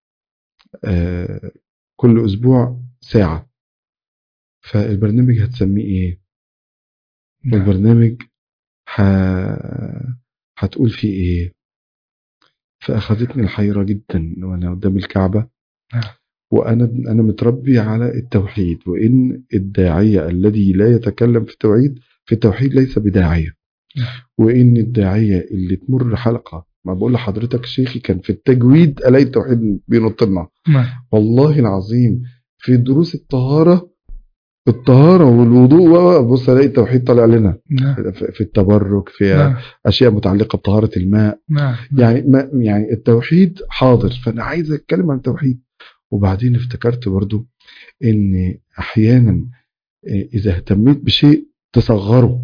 آه كل أسبوع ساعة فالبرنامج هتسميه إيه؟ نعم. والبرنامج ح... هتقول فيه ايه فاخذتني الحيرة جدا وانا قدام الكعبة نعم. وانا انا متربي على التوحيد وان الداعية الذي لا يتكلم في التوحيد في التوحيد ليس بداعية نعم. وان الداعية اللي تمر حلقة ما بقول لحضرتك شيخي كان في التجويد الاقي التوحيد بينط لنا نعم. والله العظيم في دروس الطهارة الطهارة والوضوء بص الاقي التوحيد طالع لنا نعم. في في التبرك في نعم. اشياء متعلقه بطهاره الماء نعم. يعني ما يعني التوحيد حاضر فانا عايز اتكلم عن التوحيد وبعدين افتكرت برضو ان احيانا إيه، اذا اهتميت بشيء تصغره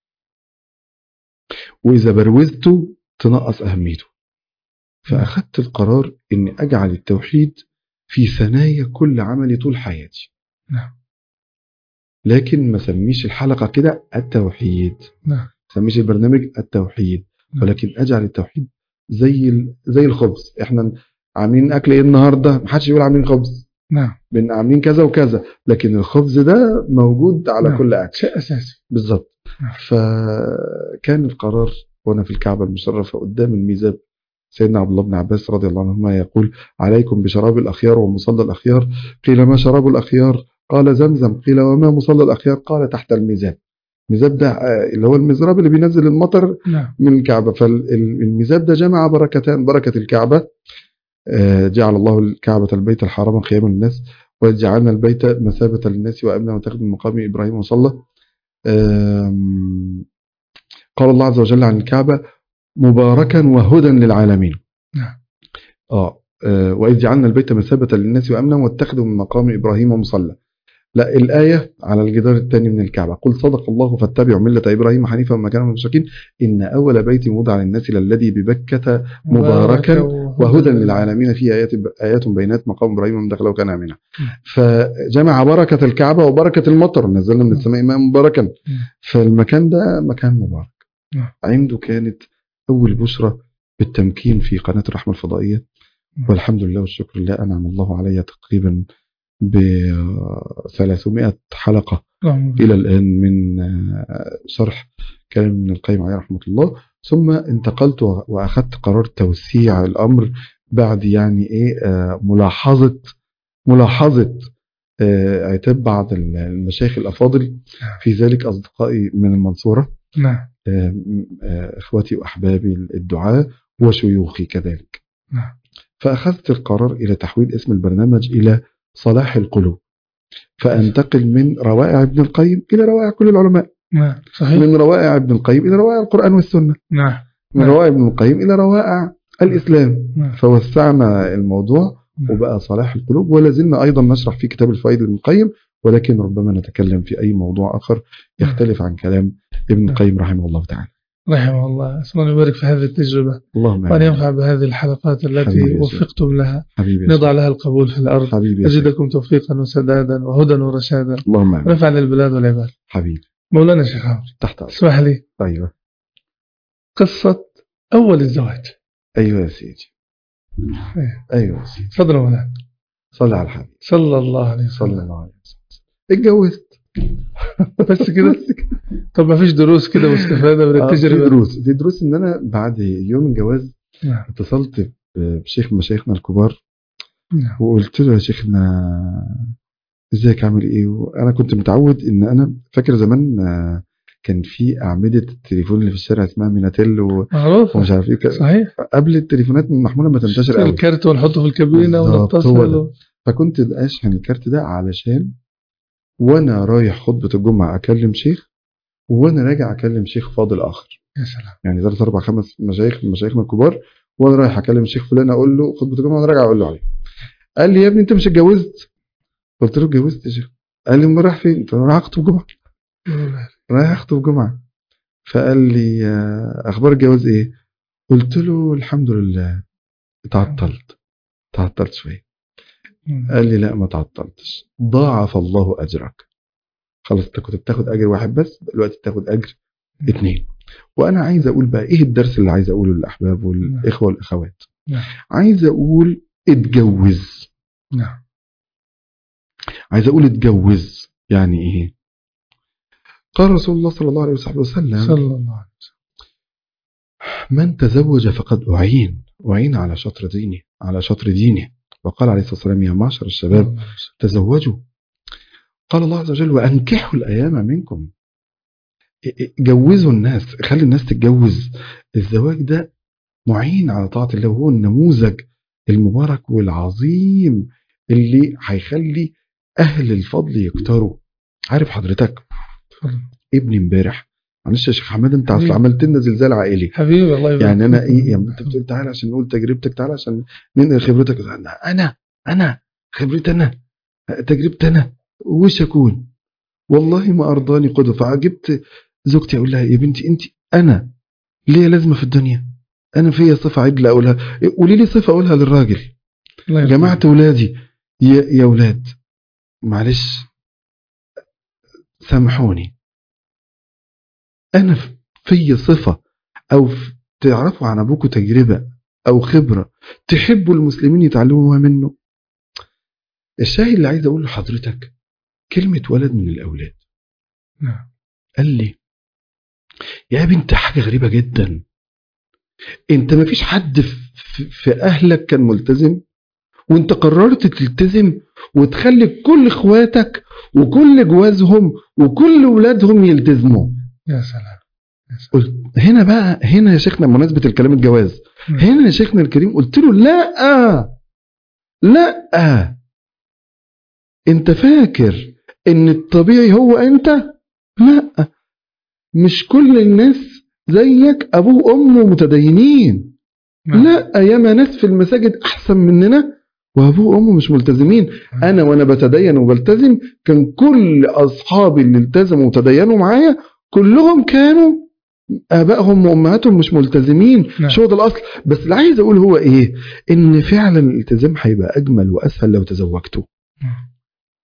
واذا بروزته تنقص اهميته فاخدت القرار اني اجعل التوحيد في ثنايا كل عملي طول حياتي نعم. لكن ما سميش الحلقه كده التوحيد نعم. ما سميش البرنامج التوحيد نعم. ولكن اجعل التوحيد زي ال- زي الخبز احنا عاملين اكل ايه النهارده محدش يقول عاملين خبز نعم. بن عاملين كذا وكذا لكن الخبز ده موجود على نعم. كل اكل شيء أساسي بالظبط نعم. فكان القرار وانا في الكعبه المشرفه قدام الميزاب سيدنا عبد الله بن عباس رضي الله عنهما يقول عليكم بشراب الاخيار ومصلى الاخيار قيل ما شراب الاخيار قال زمزم قيل وما مصلى الاخيار قال تحت الميزاب الميزاب ده آه، اللي هو المزراب اللي بينزل المطر نعم. من الكعبة فالميزاب ده جمع بركتان بركة الكعبة آه، جعل الله الكعبة البيت الحرام قياما للناس وجعلنا البيت مثابة للناس وأمنا وتخدم من مقام إبراهيم وصلى آم، قال الله عز وجل عن الكعبة مباركا وهدى للعالمين نعم. آه آه، وإذ جعلنا البيت مثابة للناس وأمنا واتخذوا من مقام إبراهيم مصلى لا الآية على الجدار الثاني من الكعبة قل صدق الله فاتبعوا ملة إبراهيم حنيفا وما كان من المشركين إن أول بيت وضع للناس للذي ببكة مباركا وهدى للعالمين فيه آيات آيات بينات مقام إبراهيم من دخله كان آمنا فجمع بركة الكعبة وبركة المطر نزلنا من السماء ماء مباركا فالمكان ده مكان مبارك نعم. عنده كانت أول بشرة بالتمكين في قناة الرحمة الفضائية نعم. والحمد لله والشكر لله أنعم الله علي تقريبا ب 300 حلقة اللهم إلى الآن من آه، شرح كلام ابن القيم عليه رحمة الله ثم انتقلت و- وأخذت قرار توسيع الأمر بعد يعني إيه آه، ملاحظة ملاحظة آه، عتاب بعض المشايخ الأفاضل في ذلك أصدقائي من المنصورة نعم آه، آه، إخوتي وأحبابي الدعاء وشيوخي كذلك نعم. فأخذت القرار إلى تحويل اسم البرنامج إلى صلاح القلوب فأنتقل من روائع ابن القيم إلى روائع كل العلماء نعم صحيح من روائع ابن القيم إلى روائع القرآن والسنة نعم من نعم. روائع ابن القيم إلى روائع الإسلام نعم فوسعنا الموضوع نعم. وبقى صلاح القلوب ولا زلنا أيضا نشرح في كتاب الفوائد لابن القيم ولكن ربما نتكلم في أي موضوع آخر يختلف عن كلام ابن القيم رحمه الله تعالى رحمه الله أسأل الله يبارك في هذه التجربة اللهم وأن آمين. ينفع بهذه الحلقات حبيبي التي يا شيخ. وفقتم لها حبيبي يا نضع لها القبول في الأرض شيخ. حبيبي يا شيخ. يزيدكم توفيقا وسدادا وهدى ورشادا اللهم آمين ونفع للبلاد والعباد حبيبي مولانا شيخ عمرو تحت أمرك. اسمح لي أيوه قصة أول الزواج ايوه يا سيدي إيه. ايوه يا سيدي تفضل يا مولانا صلي على الحبيب صلى الله عليه صلى وسلم الله عليه وسلم اتجوزت بس كده طب ما فيش دروس كده مستفاده من آه، في التجربه دروس في دروس ان انا بعد يوم الجواز نعم اتصلت ب- بشيخ من مشايخنا الكبار نعم وقلت له يا شيخنا ازيك عامل ايه وانا كنت متعود ان انا فاكر زمان آه، كان في اعمده التليفون اللي في الشارع اسمها ميناتيل و- معروف ومش عارف ايه ك- صحيح قبل التليفونات المحموله ما تنتشر قوي الكارت ونحطه في الكابينه بالظبط، هو ونتصل ده. و- فكنت اشحن الكارت ده علشان وانا رايح خطبه الجمعه اكلم شيخ وانا راجع اكلم شيخ فاضل اخر يا سلام يعني ثلاث اربع خمس مشايخ من مشايخنا الكبار وانا رايح اكلم الشيخ فلان اقول له خطبه الجمعه وانا راجع اقول له عليه قال لي يا ابني انت مش اتجوزت قلت له اتجوزت يا شيخ قال لي امال رايح فين قلت له رايح اخطب جمعه رايح اخطب جمعه فقال لي آه، اخبار الجواز ايه قلت له الحمد لله تعطلت تعطلت شويه قال لي لا ما تعطلتش ضاعف الله اجرك خلاص انت كنت بتاخد اجر واحد بس دلوقتي بتاخد اجر اتنين وانا عايز اقول بقى ايه الدرس اللي عايز اقوله للاحباب والاخوه والاخوات نعم. عايز اقول اتجوز نعم عايز اقول اتجوز يعني ايه قال رسول الله صلى الله عليه وصحبه وسلم صلى الله عليه من تزوج فقد أعين أعين على شطر دينه على شطر دينه وقال عليه الصلاة والسلام يا معشر الشباب وسلم تزوجوا قال الله عز وجل وأنكحوا الأيام منكم جوزوا الناس خلي الناس تتجوز الزواج ده معين على طاعة الله وهو النموذج المبارك والعظيم اللي هيخلي أهل الفضل يكتروا عارف حضرتك تفضل. ابني امبارح معلش يا شيخ حماد انت اصل حبيبي. عملت لنا زلزال عائلي حبيبي الله يبارك يعني انا فيك. ايه يعني انت بتقول تعالى عشان نقول تجربتك تعالى عشان ننقل خبرتك انا انا خبرتي انا تجربتي انا وش اكون والله ما ارضاني قدوه فعجبت زوجتي اقول لها يا بنتي انت انا ليه لازمه في الدنيا انا فيا صفه عدله اقولها قولي لي صفه اقولها للراجل الله يبارك جماعه اولادي يا يا اولاد معلش سامحوني انا ف- فيا صفه او ف- تعرفوا عن ابوكم تجربه او خبره تحبوا المسلمين يتعلموها منه الشاهد اللي عايز اقوله لحضرتك كلمه ولد من الاولاد نعم. قال لي يا بنت حاجه غريبه جدا انت ما فيش حد في- في اهلك كان ملتزم وانت قررت تلتزم وتخلي كل اخواتك وكل جوازهم وكل ولادهم يلتزموا يا سلام قلت هنا بقى هنا يا شيخنا بمناسبه الكلام الجواز مم. هنا يا شيخنا الكريم قلت له لا لا انت فاكر ان الطبيعي هو انت لا مش كل الناس زيك ابوه وامه متدينين نعم. لا ياما ناس في المساجد احسن مننا وابوه وامه مش ملتزمين انا وانا بتدين وبلتزم كان كل اصحابي اللي التزموا وتدينوا معايا كلهم كانوا ابائهم وامهاتهم مش ملتزمين نعم. مش هو ده الاصل بس اللي عايز اقول هو ايه ان فعلا الالتزام هيبقى اجمل واسهل لو تزوجته نعم.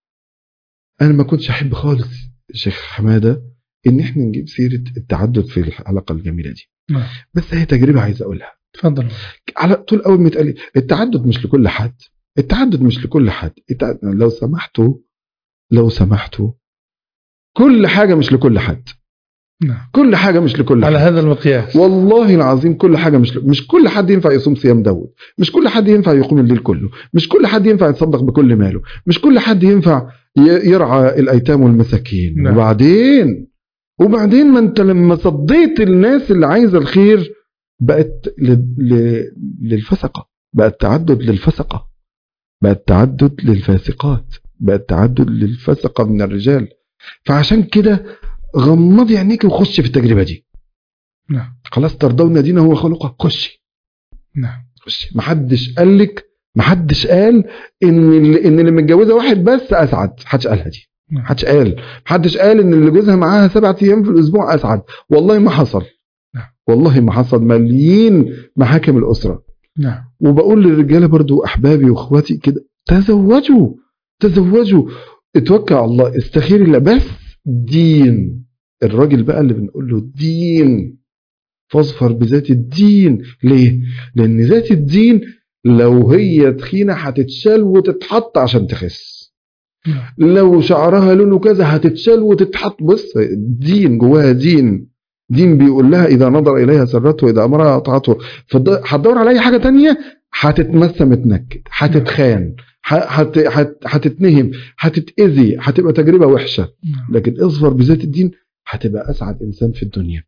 انا ما كنتش احب خالص شيخ حماده ان احنا نجيب سيره التعدد في الحلقه الجميله دي نعم. بس هي تجربه عايز اقولها تفضل على طول اول ما يتقال لي التعدد مش لكل حد التعدد مش لكل حد التعدد لو سمحتوا لو سمحتوا كل حاجه مش لكل حد نعم. كل حاجه مش لكل على حد هذا المقياس والله العظيم كل حاجه مش مش كل حد ينفع يصوم صيام داود مش كل حد ينفع يقوم الليل كله مش كل حد ينفع يتصدق بكل ماله مش كل حد ينفع ي- يرعى الايتام والمساكين نعم. وبعدين وبعدين ما انت لما صديت الناس اللي عايزه الخير بقت ل... ل... للفسقه بقت تعدد للفسقه بقت تعدد للفاسقات بقت تعدد للفسقه من الرجال فعشان كده غمضي عينيك وخش في التجربه دي نعم خلاص ترضون دينه هو خلقه خشي نعم خشي محدش قال لك محدش قال ان اللي ان اللي متجوزه واحد بس اسعد محدش قالها دي نعم. محدش قال محدش قال ان اللي جوزها معاها سبعة ايام في الاسبوع اسعد والله ما حصل نعم. والله ما حصل مليين محاكم الاسره نعم وبقول للرجاله برضو احبابي واخواتي كده تزوجوا تزوجوا اتوكل على الله استخير الله بس دين الراجل بقى اللي بنقول له دين فاظفر بذات الدين ليه لان ذات الدين لو هي تخينه هتتشال وتتحط عشان تخس نعم. لو شعرها لونه كذا هتتشال وتتحط بص دين جواها دين دين بيقول لها اذا نظر اليها سرته واذا امرها اطاعته فد- هتدور على اي حاجه تانية هتتمسى متنكد هتتخان ه- هت- هت- هتتنهم هتتاذي هتبقى تجربه وحشه نعم. لكن اظفر بذات الدين هتبقى اسعد انسان في الدنيا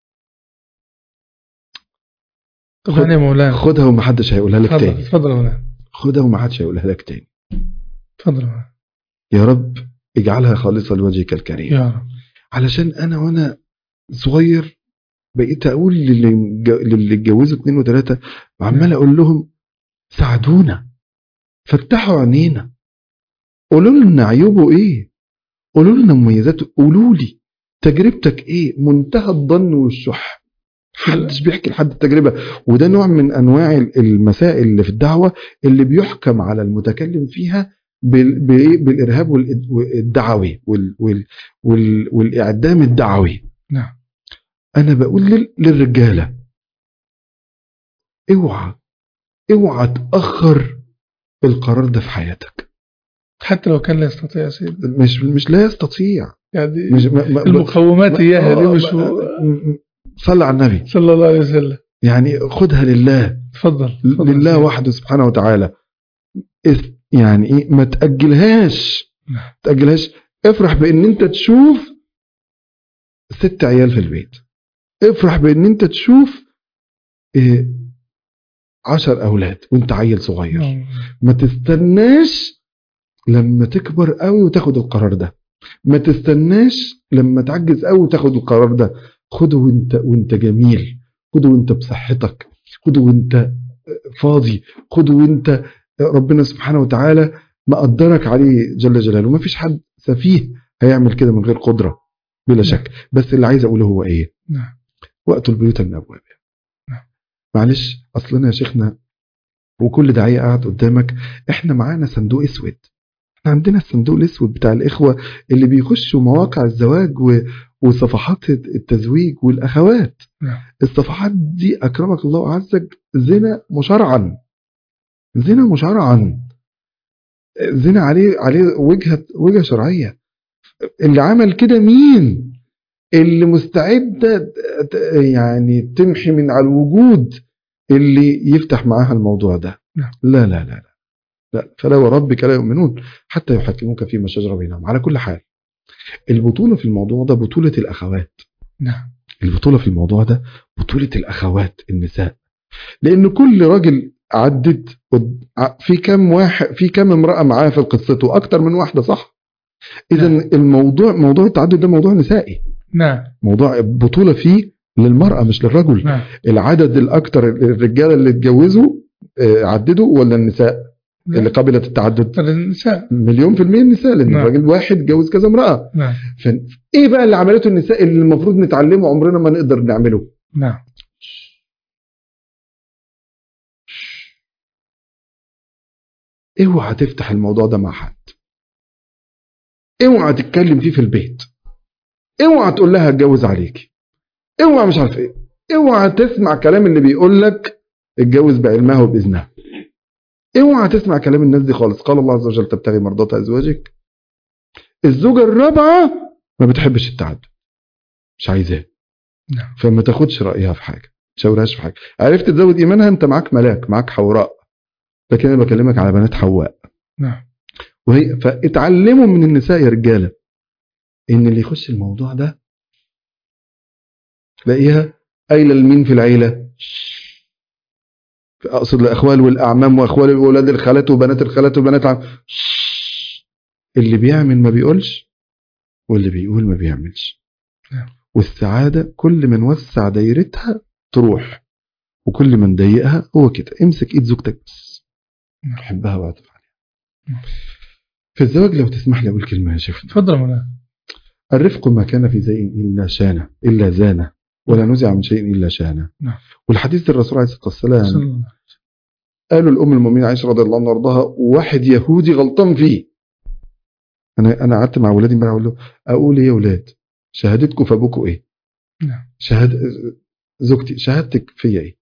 طب يعني يا مولانا خدها ومحدش هيقولها لك تفضل تاني تفضل يا مولانا خدها ومحدش هيقولها لك تاني تفضل يا مولانا يا رب اجعلها خالصة لوجهك الكريم يا رب علشان انا وانا صغير بقيت اقول للي مج- للي اتجوزوا اتنين وتلاته وعمال اقول لهم ساعدونا فتحوا عينينا قولوا لنا عيوبه ايه قولوا لنا مميزاته قولوا لي تجربتك ايه منتهى الظن والشح محدش بيحكي لحد التجربه وده نوع من انواع المسائل اللي في الدعوه اللي بيحكم على المتكلم فيها بال- بإيه؟ بالارهاب والإد- والدعوي وال وال وال والاعدام الدعوي نعم انا بقول لل- للرجاله اوعى اوعى تاخر القرار ده في حياتك حتى لو كان لا يستطيع يا سيدي مش مش لا يستطيع يعني مش ما ما المقومات اياها دي آه، مش ما- م- صلى على النبي صلى الله عليه وسلم يعني خدها لله تفضل تفضل يا لله سيدي. وحده سبحانه وتعالى إث- يعني ايه ما تاجلهاش نعم. ما تاجلهاش افرح بان انت تشوف ست عيال في البيت افرح بان انت تشوف إيه عشر اولاد وانت عيل صغير نعم. ما تستناش لما تكبر قوي وتاخد القرار ده ما تستناش لما تعجز قوي وتاخد القرار ده خده وانت وانت جميل خده وانت بصحتك خده وانت فاضي خده وانت ربنا سبحانه وتعالى مقدرك عليه جل جلاله ما فيش حد سفيه هيعمل كده من غير قدرة بلا شك بس اللي عايز اقوله هو ايه نعم وقت البيوت من ابوابها نعم. معلش اصلنا يا شيخنا وكل داعيه قاعد قدامك احنا معانا صندوق اسود احنا عندنا الصندوق الاسود بتاع الاخوه اللي بيخشوا مواقع الزواج و... وصفحات التزويج والاخوات نعم. الصفحات دي اكرمك الله وعزك زنا مشرعا زنا مشرعا زنا عليه عليه وجهه وجهه شرعيه اللي عمل كده مين اللي مستعده ت- يعني تمحي من على الوجود اللي يفتح معاها الموضوع ده نعم. لا لا لا لا لا فلا وربك لا يؤمنون حتى يحكموك فيما شجر بينهم على كل حال البطولة في الموضوع ده بطولة الأخوات نعم البطولة في الموضوع ده بطولة الأخوات النساء لأن كل راجل عدت قد- ع- في كم واحد في كم امرأة معاه في قصته أكتر من واحدة صح إذا نعم. الموضوع موضوع التعدد ده موضوع نسائي نعم موضوع بطولة فيه للمرأة مش للرجل نعم العدد الأكتر الرجالة اللي اتجوزوا آه، عددوا ولا النساء اللي قبلت التعدد النساء مليون في المية النساء لأن نعم. الراجل واحد جوز كذا امرأة نعم فإيه بقى اللي عملته النساء اللي المفروض نتعلمه عمرنا ما نقدر نعمله نعم اوعى تفتح الموضوع ده مع حد اوعى تتكلم فيه في البيت اوعى تقول لها اتجوز عليكي اوعى مش عارف ايه اوعى تسمع كلام اللي بيقول لك اتجوز بعلمها وباذنها اوعى تسمع كلام الناس دي خالص قال الله عز وجل تبتغي مرضات ازواجك الزوجه الرابعه ما بتحبش التعدد مش عايزاه نعم فما تاخدش رايها في حاجه ما تشاورهاش في حاجه عرفت تزود ايمانها انت معاك ملاك معاك حوراء لكن انا بكلمك على بنات حواء نعم وهي فاتعلموا من النساء يا رجاله ان اللي يخش الموضوع ده تلاقيها قايله لمين في العيله اقصد الاخوال والاعمام واخوال واولاد الخالات وبنات الخالات وبنات العم اللي بيعمل ما بيقولش واللي بيقول ما بيعملش نعم. والسعاده كل من وسع دايرتها تروح وكل من ضيقها هو كده امسك ايد زوجتك بس نعم. حبها واعطف عليها نعم. في الزواج لو تسمح لي اقول كلمه يا شيخ تفضل يا مولانا الرفق ما كان في شيء إلا شانه إلا زانه ولا نزع من شيء إلا شانه نعم. والحديث الرسول عليه الصلاة صلى والسلام الله قالوا الأم المؤمنين عائشة رضي الله عنها وارضاها واحد يهودي غلطان فيه أنا أنا قعدت مع ولادي امبارح أقول له أقول إيه يا ولاد شهادتكم في أبوكم إيه نعم شهاد زوجتي شهادتك فيا ايه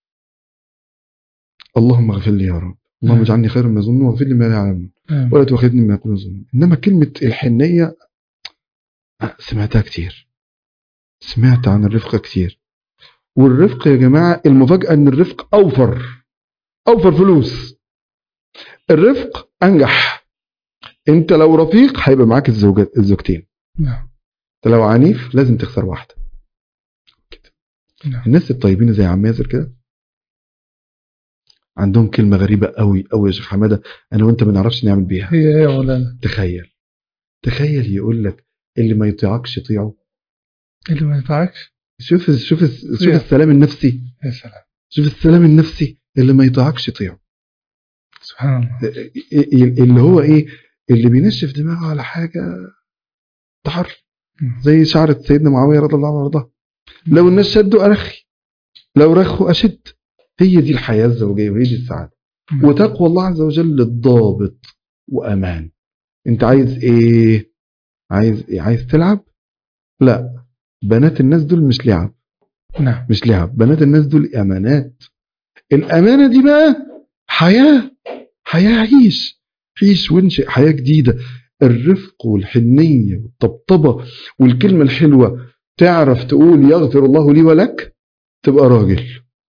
اللهم اغفر لي يا رب اللهم مم. اجعلني خيرا ما يظنون واغفر لي ما لا يعلمون نعم. ولا تؤاخذني بما يقولون يظنون انما كلمه الحنيه آه، سمعتها كتير سمعت عن الرفق كتير والرفق يا جماعه المفاجاه ان الرفق اوفر اوفر فلوس الرفق انجح انت لو رفيق هيبقى معاك الزوجات الزوجتين نعم انت لو عنيف لازم تخسر واحده نعم الناس الطيبين زي عم ياسر كده عندهم كلمه غريبه قوي قوي يا شيخ حماده انا وانت ما نعرفش نعمل بيها هي ايه يا مولانا تخيل تخيل يقول لك اللي ما يطيعكش طيعه اللي ما ينفعكش شوف شوف شوف طيع. السلام النفسي يا سلام شوف السلام النفسي اللي ما يطيعكش طيعه سبحان الله اللي هو ايه اللي بينشف دماغه على حاجه تحر مم. زي شعرة سيدنا معاويه رضي الله عنه وارضاه لو الناس شدوا ارخي لو رخوا اشد هي دي الحياه الزوجيه وهي دي السعاده مم. وتقوى الله عز وجل الضابط وامان انت عايز ايه عايز ايه عايز تلعب لا بنات الناس دول مش لعب نعم مش لعب بنات الناس دول امانات الامانه دي بقى حياه حياه عيش عيش وانشئ حياه جديده الرفق والحنيه والطبطبه والكلمه الحلوه تعرف تقول يغفر الله لي ولك تبقى راجل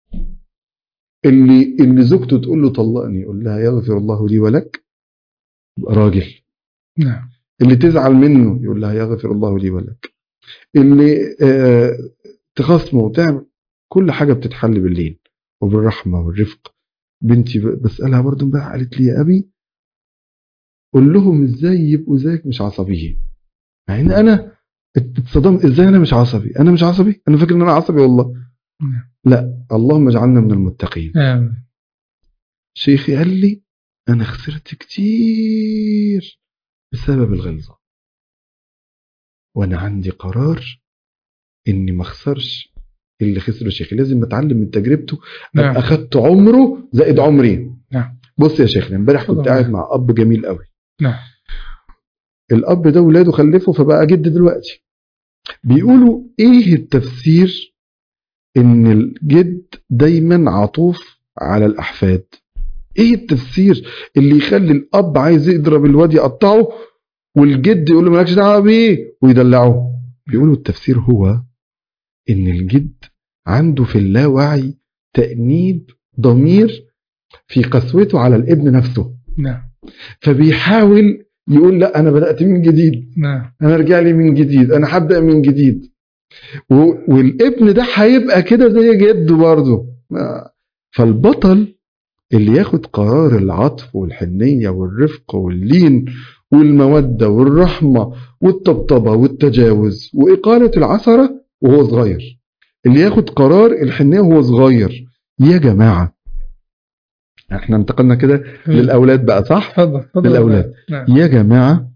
اللي اللي زوجته تقول له طلقني يقول لها يغفر الله لي ولك تبقى راجل نعم اللي تزعل منه يقول لها يغفر الله لي ولك اللي آه تخاصمه وتعمل كل حاجه بتتحل باللين وبالرحمه والرفق بنتي ب- بسالها برضو بقى قالت لي يا ابي قول لهم ازاي يبقوا زيك مش عصبيين مع ان انا اتصدمت ازاي انا مش عصبي انا مش عصبي انا فاكر ان انا عصبي والله نعم. لا اللهم اجعلنا من المتقين آمين شيخي قال لي انا خسرت كتير بسبب الغلظه وانا عندي قرار اني ما اخسرش اللي خسره شيخي لازم اتعلم من تجربته نعم ابقى اخدت عمره زائد عمري نعم بص يا شيخنا امبارح كنت اتفضل. قاعد مع اب جميل قوي نعم الاب ده ولاده خلفه فبقى جد دلوقتي بيقولوا ايه التفسير ان الجد دايما عطوف على الاحفاد ايه التفسير اللي يخلي الاب عايز يضرب الواد يقطعه والجد يقول له مالكش دعوه بيه ويدلعه بيقولوا التفسير هو ان الجد عنده في اللاوعي تأنيب ضمير في قسوته على الابن نفسه نعم فبيحاول يقول لا انا بدأت من جديد نعم انا ارجع لي من جديد انا هبدأ من جديد و- والابن ده هيبقى كده زي جده برضه ما- فالبطل اللي ياخد قرار العطف والحنية والرفق واللين والمودة والرحمة والطبطبة والتجاوز وإقالة العثرة وهو صغير اللي ياخد قرار الحنية وهو صغير يا جماعة احنا انتقلنا كده للأولاد بقى صح؟ تفضل تفضل للأولاد. نعم يا جماعة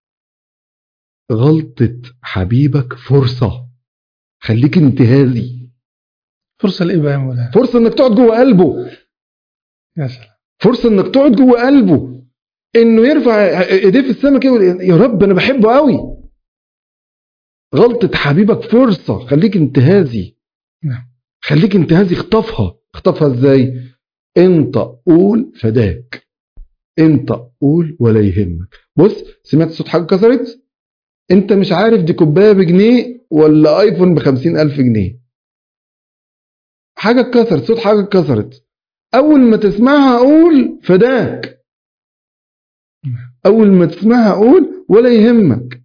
غلطة حبيبك فرصة خليك انتهازي فرصة لإيه يا مولانا فرصة انك تقعد جوه قلبه يا سلام فرصة انك تقعد جوه قلبه انه يرفع ايديه في السماء كده ويقول يا رب انا بحبه قوي غلطة حبيبك فرصة خليك انتهازي نعم. خليك انتهازي اخطفها اخطفها ازاي انت قول فداك انت قول ولا يهمك بص سمعت صوت حاجة كسرت انت مش عارف دي كوباية بجنيه ولا ايفون بخمسين الف جنيه حاجة اتكسرت صوت حاجة اتكسرت اول ما تسمعها قول فداك اول ما تسمعها قول ولا يهمك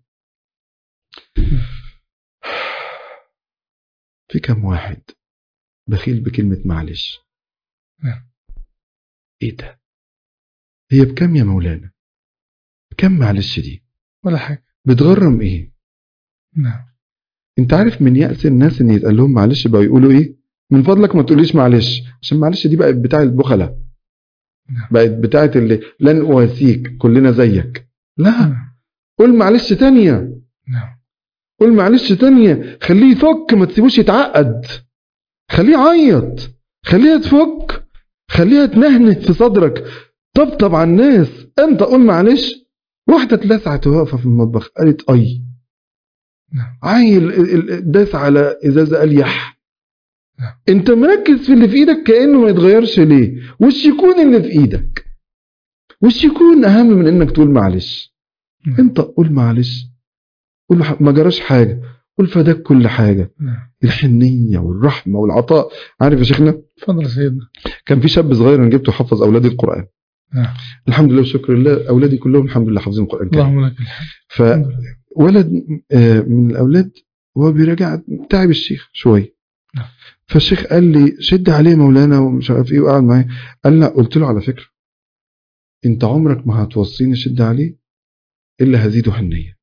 في كم واحد بخيل بكلمة معلش نعم. ايه ده هي بكم يا مولانا بكم معلش دي ولا حاجة بتغرم ايه نعم انت عارف من يأس الناس ان يتقال لهم معلش بقى يقولوا ايه من فضلك ما تقوليش معلش عشان معلش دي بقت بتاع البخلة نعم. بقت بتاعت اللي لن اواسيك كلنا زيك لا نعم قول معلش تانية نعم قول معلش تانية خليه يفك ما تسيبوش يتعقد خليه يعيط خليها تفك خليها تنهنه في صدرك طبطب على الناس انت قول معلش واحدة اتلسعت واقفة في المطبخ قالت اي نعم عيل ال- ال- داس على ازازة قال يح نعم. انت مركز في اللي في ايدك كانه ما يتغيرش ليه وش يكون اللي في ايدك وش يكون اهم من انك تقول معلش نعم. انت قول معلش قول ح- ما جراش حاجه قول فداك كل حاجه نعم الحنيه والرحمه والعطاء عارف يا شيخنا تفضل يا سيدنا كان في شاب صغير انا جبته حفظ اولادي القران نعم الحمد لله وشكر لله اولادي كلهم الحمد لله حافظين القران الكريم اللهم لك الحمد الحمد لله. فولد آه، من الاولاد وهو بيراجع تعب الشيخ شويه نعم. فالشيخ قال لي شد عليه مولانا ومش عارف ايه وقعد معايا قال لا قلت له على فكره انت عمرك ما هتوصيني شد عليه الا هزيده حنيه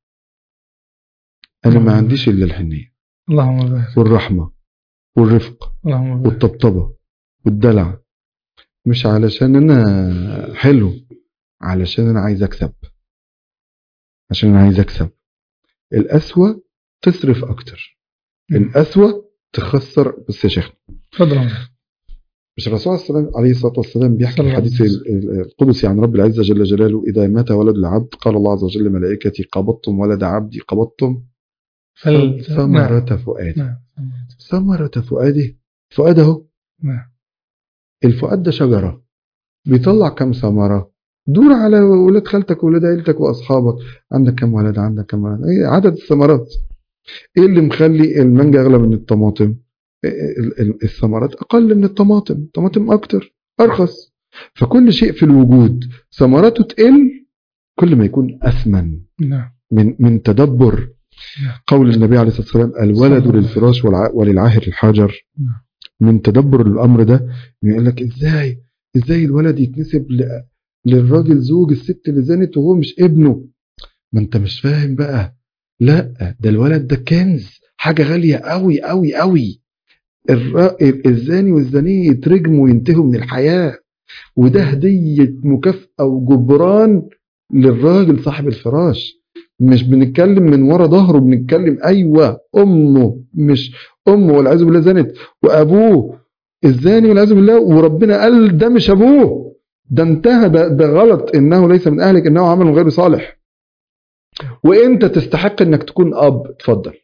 انا ما نعم. عنديش الا الحنيه اللهم بارك والرحمه والرفق اللهم بارك والطبطبه والدلع مش علشان انا حلو علشان انا عايز اكسب عشان انا عايز اكسب القسوه تصرف اكتر القسوه تخسر بس يا شيخ تفضل يا مولانا. مش الرسول صلى الله عليه الصلاه والسلام بيحكي صلى الله الحديث عليه وسلم. ال- ال- القدسي عن رب العزه جل جلاله اذا مات ولد العبد قال الله عز وجل ملائكتي قبضتم ولد عبدي قبضتم فال... ثمرة فؤاده نعم ثمرة فؤاده فؤاد اهو نعم الفؤاد ده شجرة بيطلع كم ثمرة دور على ولاد خالتك وولاد عيلتك واصحابك عندك كم ولد عندك كم ولد ايه عدد الثمرات ايه اللي مخلي المانجا اغلى من الطماطم إيه ال- ال- الثمرات اقل من الطماطم الطماطم اكتر ارخص فكل شيء في الوجود ثمراته تقل كل ما يكون اثمن نعم من من تدبر نعم. قول النبي عليه الصلاه والسلام الولد صلى الله عليه للفراش والع- وللعاهر الحجر نعم. من تدبر الامر ده يقول لك ازاي ازاي الولد يتنسب ل- للراجل زوج الست اللي زنت وهو مش ابنه ما انت مش فاهم بقى لا ده الولد ده كنز حاجه غاليه قوي قوي قوي الر- الزاني والزانيه يترجموا وينتهوا من الحياه وده هديه مكافاه وجبران للراجل صاحب الفراش مش بنتكلم من ورا ظهره بنتكلم ايوه امه مش امه والعياذ بالله زنت وابوه الزاني والعياذ بالله وربنا قال ده مش ابوه ده انتهى ده, ده غلط انه ليس من اهلك انه عمل غير صالح وانت تستحق انك تكون اب اتفضل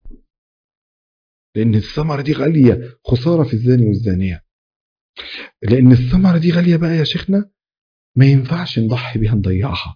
لان الثمره دي غاليه خساره في الزاني والزانيه لان الثمره دي غاليه بقى يا شيخنا ما ينفعش نضحي بيها نضيعها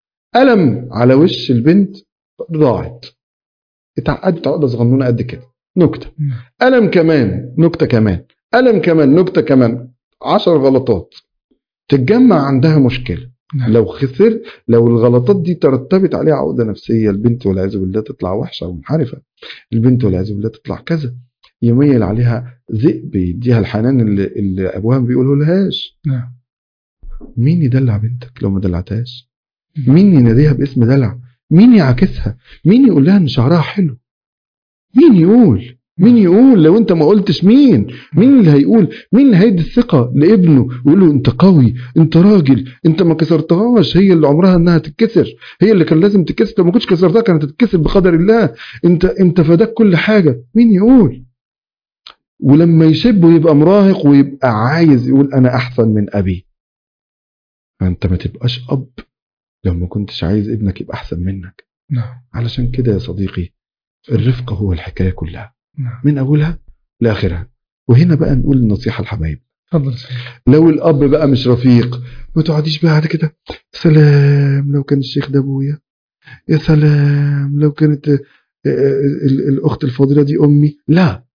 ألم على وش البنت ضاعت اتعقدت عقده صغنونه قد كده نكته نعم. ألم كمان نكته كمان ألم كمان نكته كمان عشر غلطات تتجمع عندها مشكله نعم. لو خسر لو الغلطات دي ترتبت عليها عقده نفسيه البنت والعياذ بالله تطلع وحشه ومنحرفه البنت والعياذ بالله تطلع كذا يميل عليها ذئب يديها الحنان اللي, اللي ابوها ما بيقوله لهاش نعم مين يدلع بنتك لو ما دلعتهاش مين يناديها باسم دلع مين يعاكسها مين يقول لها ان شعرها حلو مين يقول مين يقول لو انت ما قلتش مين مين اللي هيقول مين اللي هيدي الثقه لابنه ويقول له انت قوي انت راجل انت ما كسرتهاش هي اللي عمرها انها تتكسر هي اللي كان لازم تتكسر لو ما كنتش كسرتها كانت تتكسر بقدر الله انت انت فداك كل حاجه مين يقول ولما يشب ويبقى مراهق ويبقى عايز يقول انا احسن من ابي فانت ما تبقاش اب لو ما كنتش عايز ابنك يبقى احسن منك نعم علشان كده يا صديقي الرفق هو الحكايه كلها نعم من اولها لاخرها وهنا بقى نقول النصيحه الحبايب تفضل يا سيدي. لو الاب بقى مش رفيق ما تقعديش بقى على كده سلام لو كان الشيخ ده ابويا يا سلام لو كانت آه، آه، ال- الاخت الفاضله دي امي لا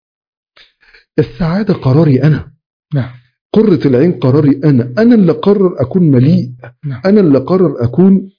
السعاده قراري انا نعم قرة العين قراري انا انا اللي قرر اكون مليء نعم انا اللي قرر اكون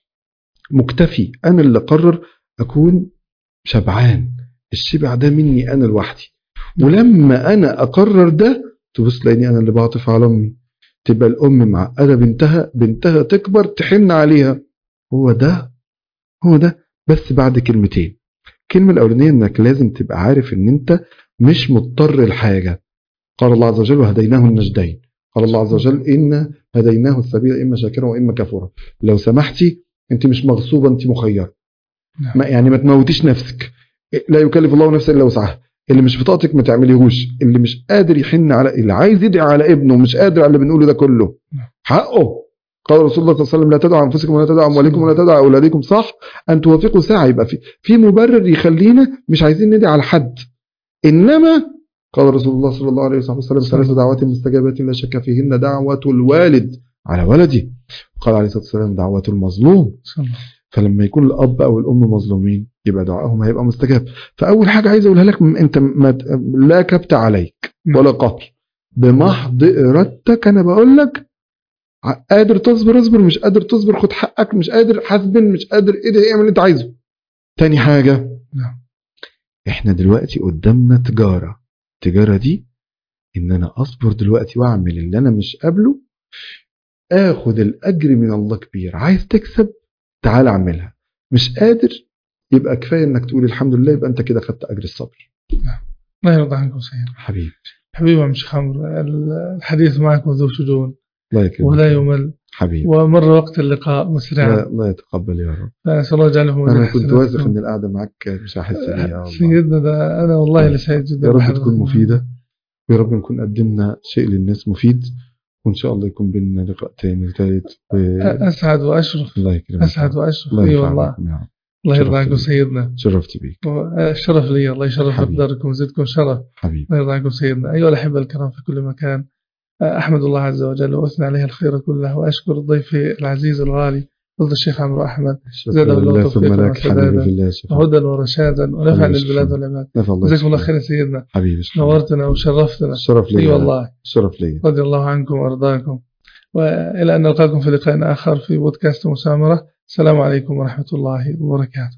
مكتفي انا اللي قرر اكون شبعان الشبع ده مني انا لوحدي ولما انا اقرر ده تبص تلاقيني انا اللي بعطف على امي تبقى الام معقده بنتها بنتها تكبر تحن عليها هو ده هو ده بس بعد كلمتين الكلمه الاولانيه انك لازم تبقى عارف ان انت مش مضطر لحاجه قال الله عز وجل وهديناه النجدين قال الله عز وجل ان هديناه السبيل اما شاكرا واما كفورا لو سمحتي انت مش مغصوبه انت مخيره نعم ما يعني ما تموتيش نفسك لا يكلف الله نفسا الا وسعها اللي مش في طاقتك ما تعمليهوش اللي مش قادر يحن على اللي عايز يدعي على ابنه ومش قادر على اللي بنقوله ده كله نعم. حقه قال رسول الله صلى الله عليه وسلم لا تدعوا انفسكم ولا تدعوا اموالكم ولا تدعوا اولادكم صح ان توافقوا ساعه يبقى في في مبرر يخلينا مش عايزين ندعي على حد انما قال رسول الله صلى الله عليه وسلم ثلاث دعوات مستجابات لا شك فيهن دعوة الوالد على ولده قال عليه الصلاة والسلام دعوة المظلوم صلى الله فلما يكون الأب أو الأم مظلومين يبقى دعائهم هيبقى مستجاب فأول حاجة عايز أقولها لك م- أنت ما ت- لا كبت عليك ولا قهر بمحض إرادتك أنا بقول لك ع- قادر تصبر اصبر مش قادر تصبر خد حقك مش قادر حاسبن مش قادر ايه ده اعمل اللي انت عايزه تاني حاجة نعم. احنا دلوقتي قدامنا تجارة التجارة دي ان انا اصبر دلوقتي واعمل اللي انا مش قابله اخد الاجر من الله كبير عايز تكسب تعال اعملها مش قادر يبقى كفايه انك تقول الحمد لله يبقى انت كده خدت اجر الصبر الله يرضى عنكم سيدنا حبيبي حبيبي عم شيخ عمرو الحديث معكم ذو شجون الله يكرمك ولا يمل حبيبي ومر وقت اللقاء الله مسرعا الله يتقبل يا رب فنسأل الله يجعله انا ميزان كنت حسناتكم. واثق ان القعده معاك مش هحس بيها والله سيدنا ده أنا والله اللي سعيد جدا يا رب بحضرتك. تكون مفيدة ويا رب نكون قدمنا شيء للناس مفيد وإن شاء الله يكون بيننا لقاء تاني وثالث و... أسعد وأشرف الله يكرمك أسعد وأشرف الله إي يرفع والله عنكم يا رب الله يرضى شرفت عنكم بيك. سيدنا شرفت بيك الشرف لي الله يشرف حبيبي. أقداركم ويزيدكم شرف حبيبي الله يرضى عنكم سيدنا أيها الأحبة الكرام في كل مكان أحمد الله عز وجل وأثنى عليه الخير كله وأشكر ضيفي العزيز الغالي فضل الشيخ عمرو أحمد زاد شكرا الله لله توفيقا ثم لك وسدادا. حبيبي في الله شكرا هدى ورشادا ونفعا حبيبي للبلاد شكرا. والعباد نفع الله جزاكم الله شكرا. خير يا سيدنا حبيبي شكرا. نورتنا وشرفتنا الشرف لي اي والله الشرف لي رضي الله عنكم وارضاكم والى ان نلقاكم في لقاء اخر في بودكاست مسامره السلام عليكم ورحمه الله وبركاته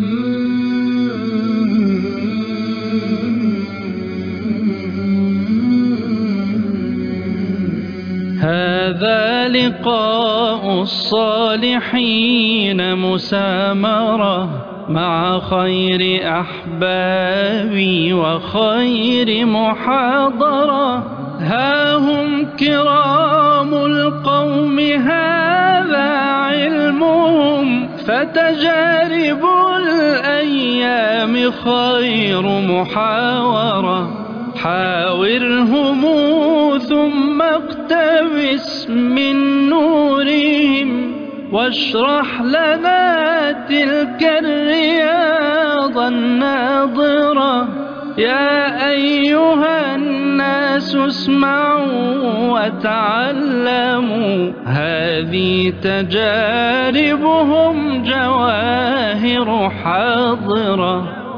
هذا لقاء الصالحين مسامرة مع خير أحبابي وخير محاضرة ها هم كرام القوم هذا علمهم فتجارب الأيام خير محاورة حاورهم ثم اقتبس من نورهم واشرح لنا تلك الرياض الناظرة يا أيها الناس اسمعوا وتعلموا هذه تجاربهم جواهر حاضرة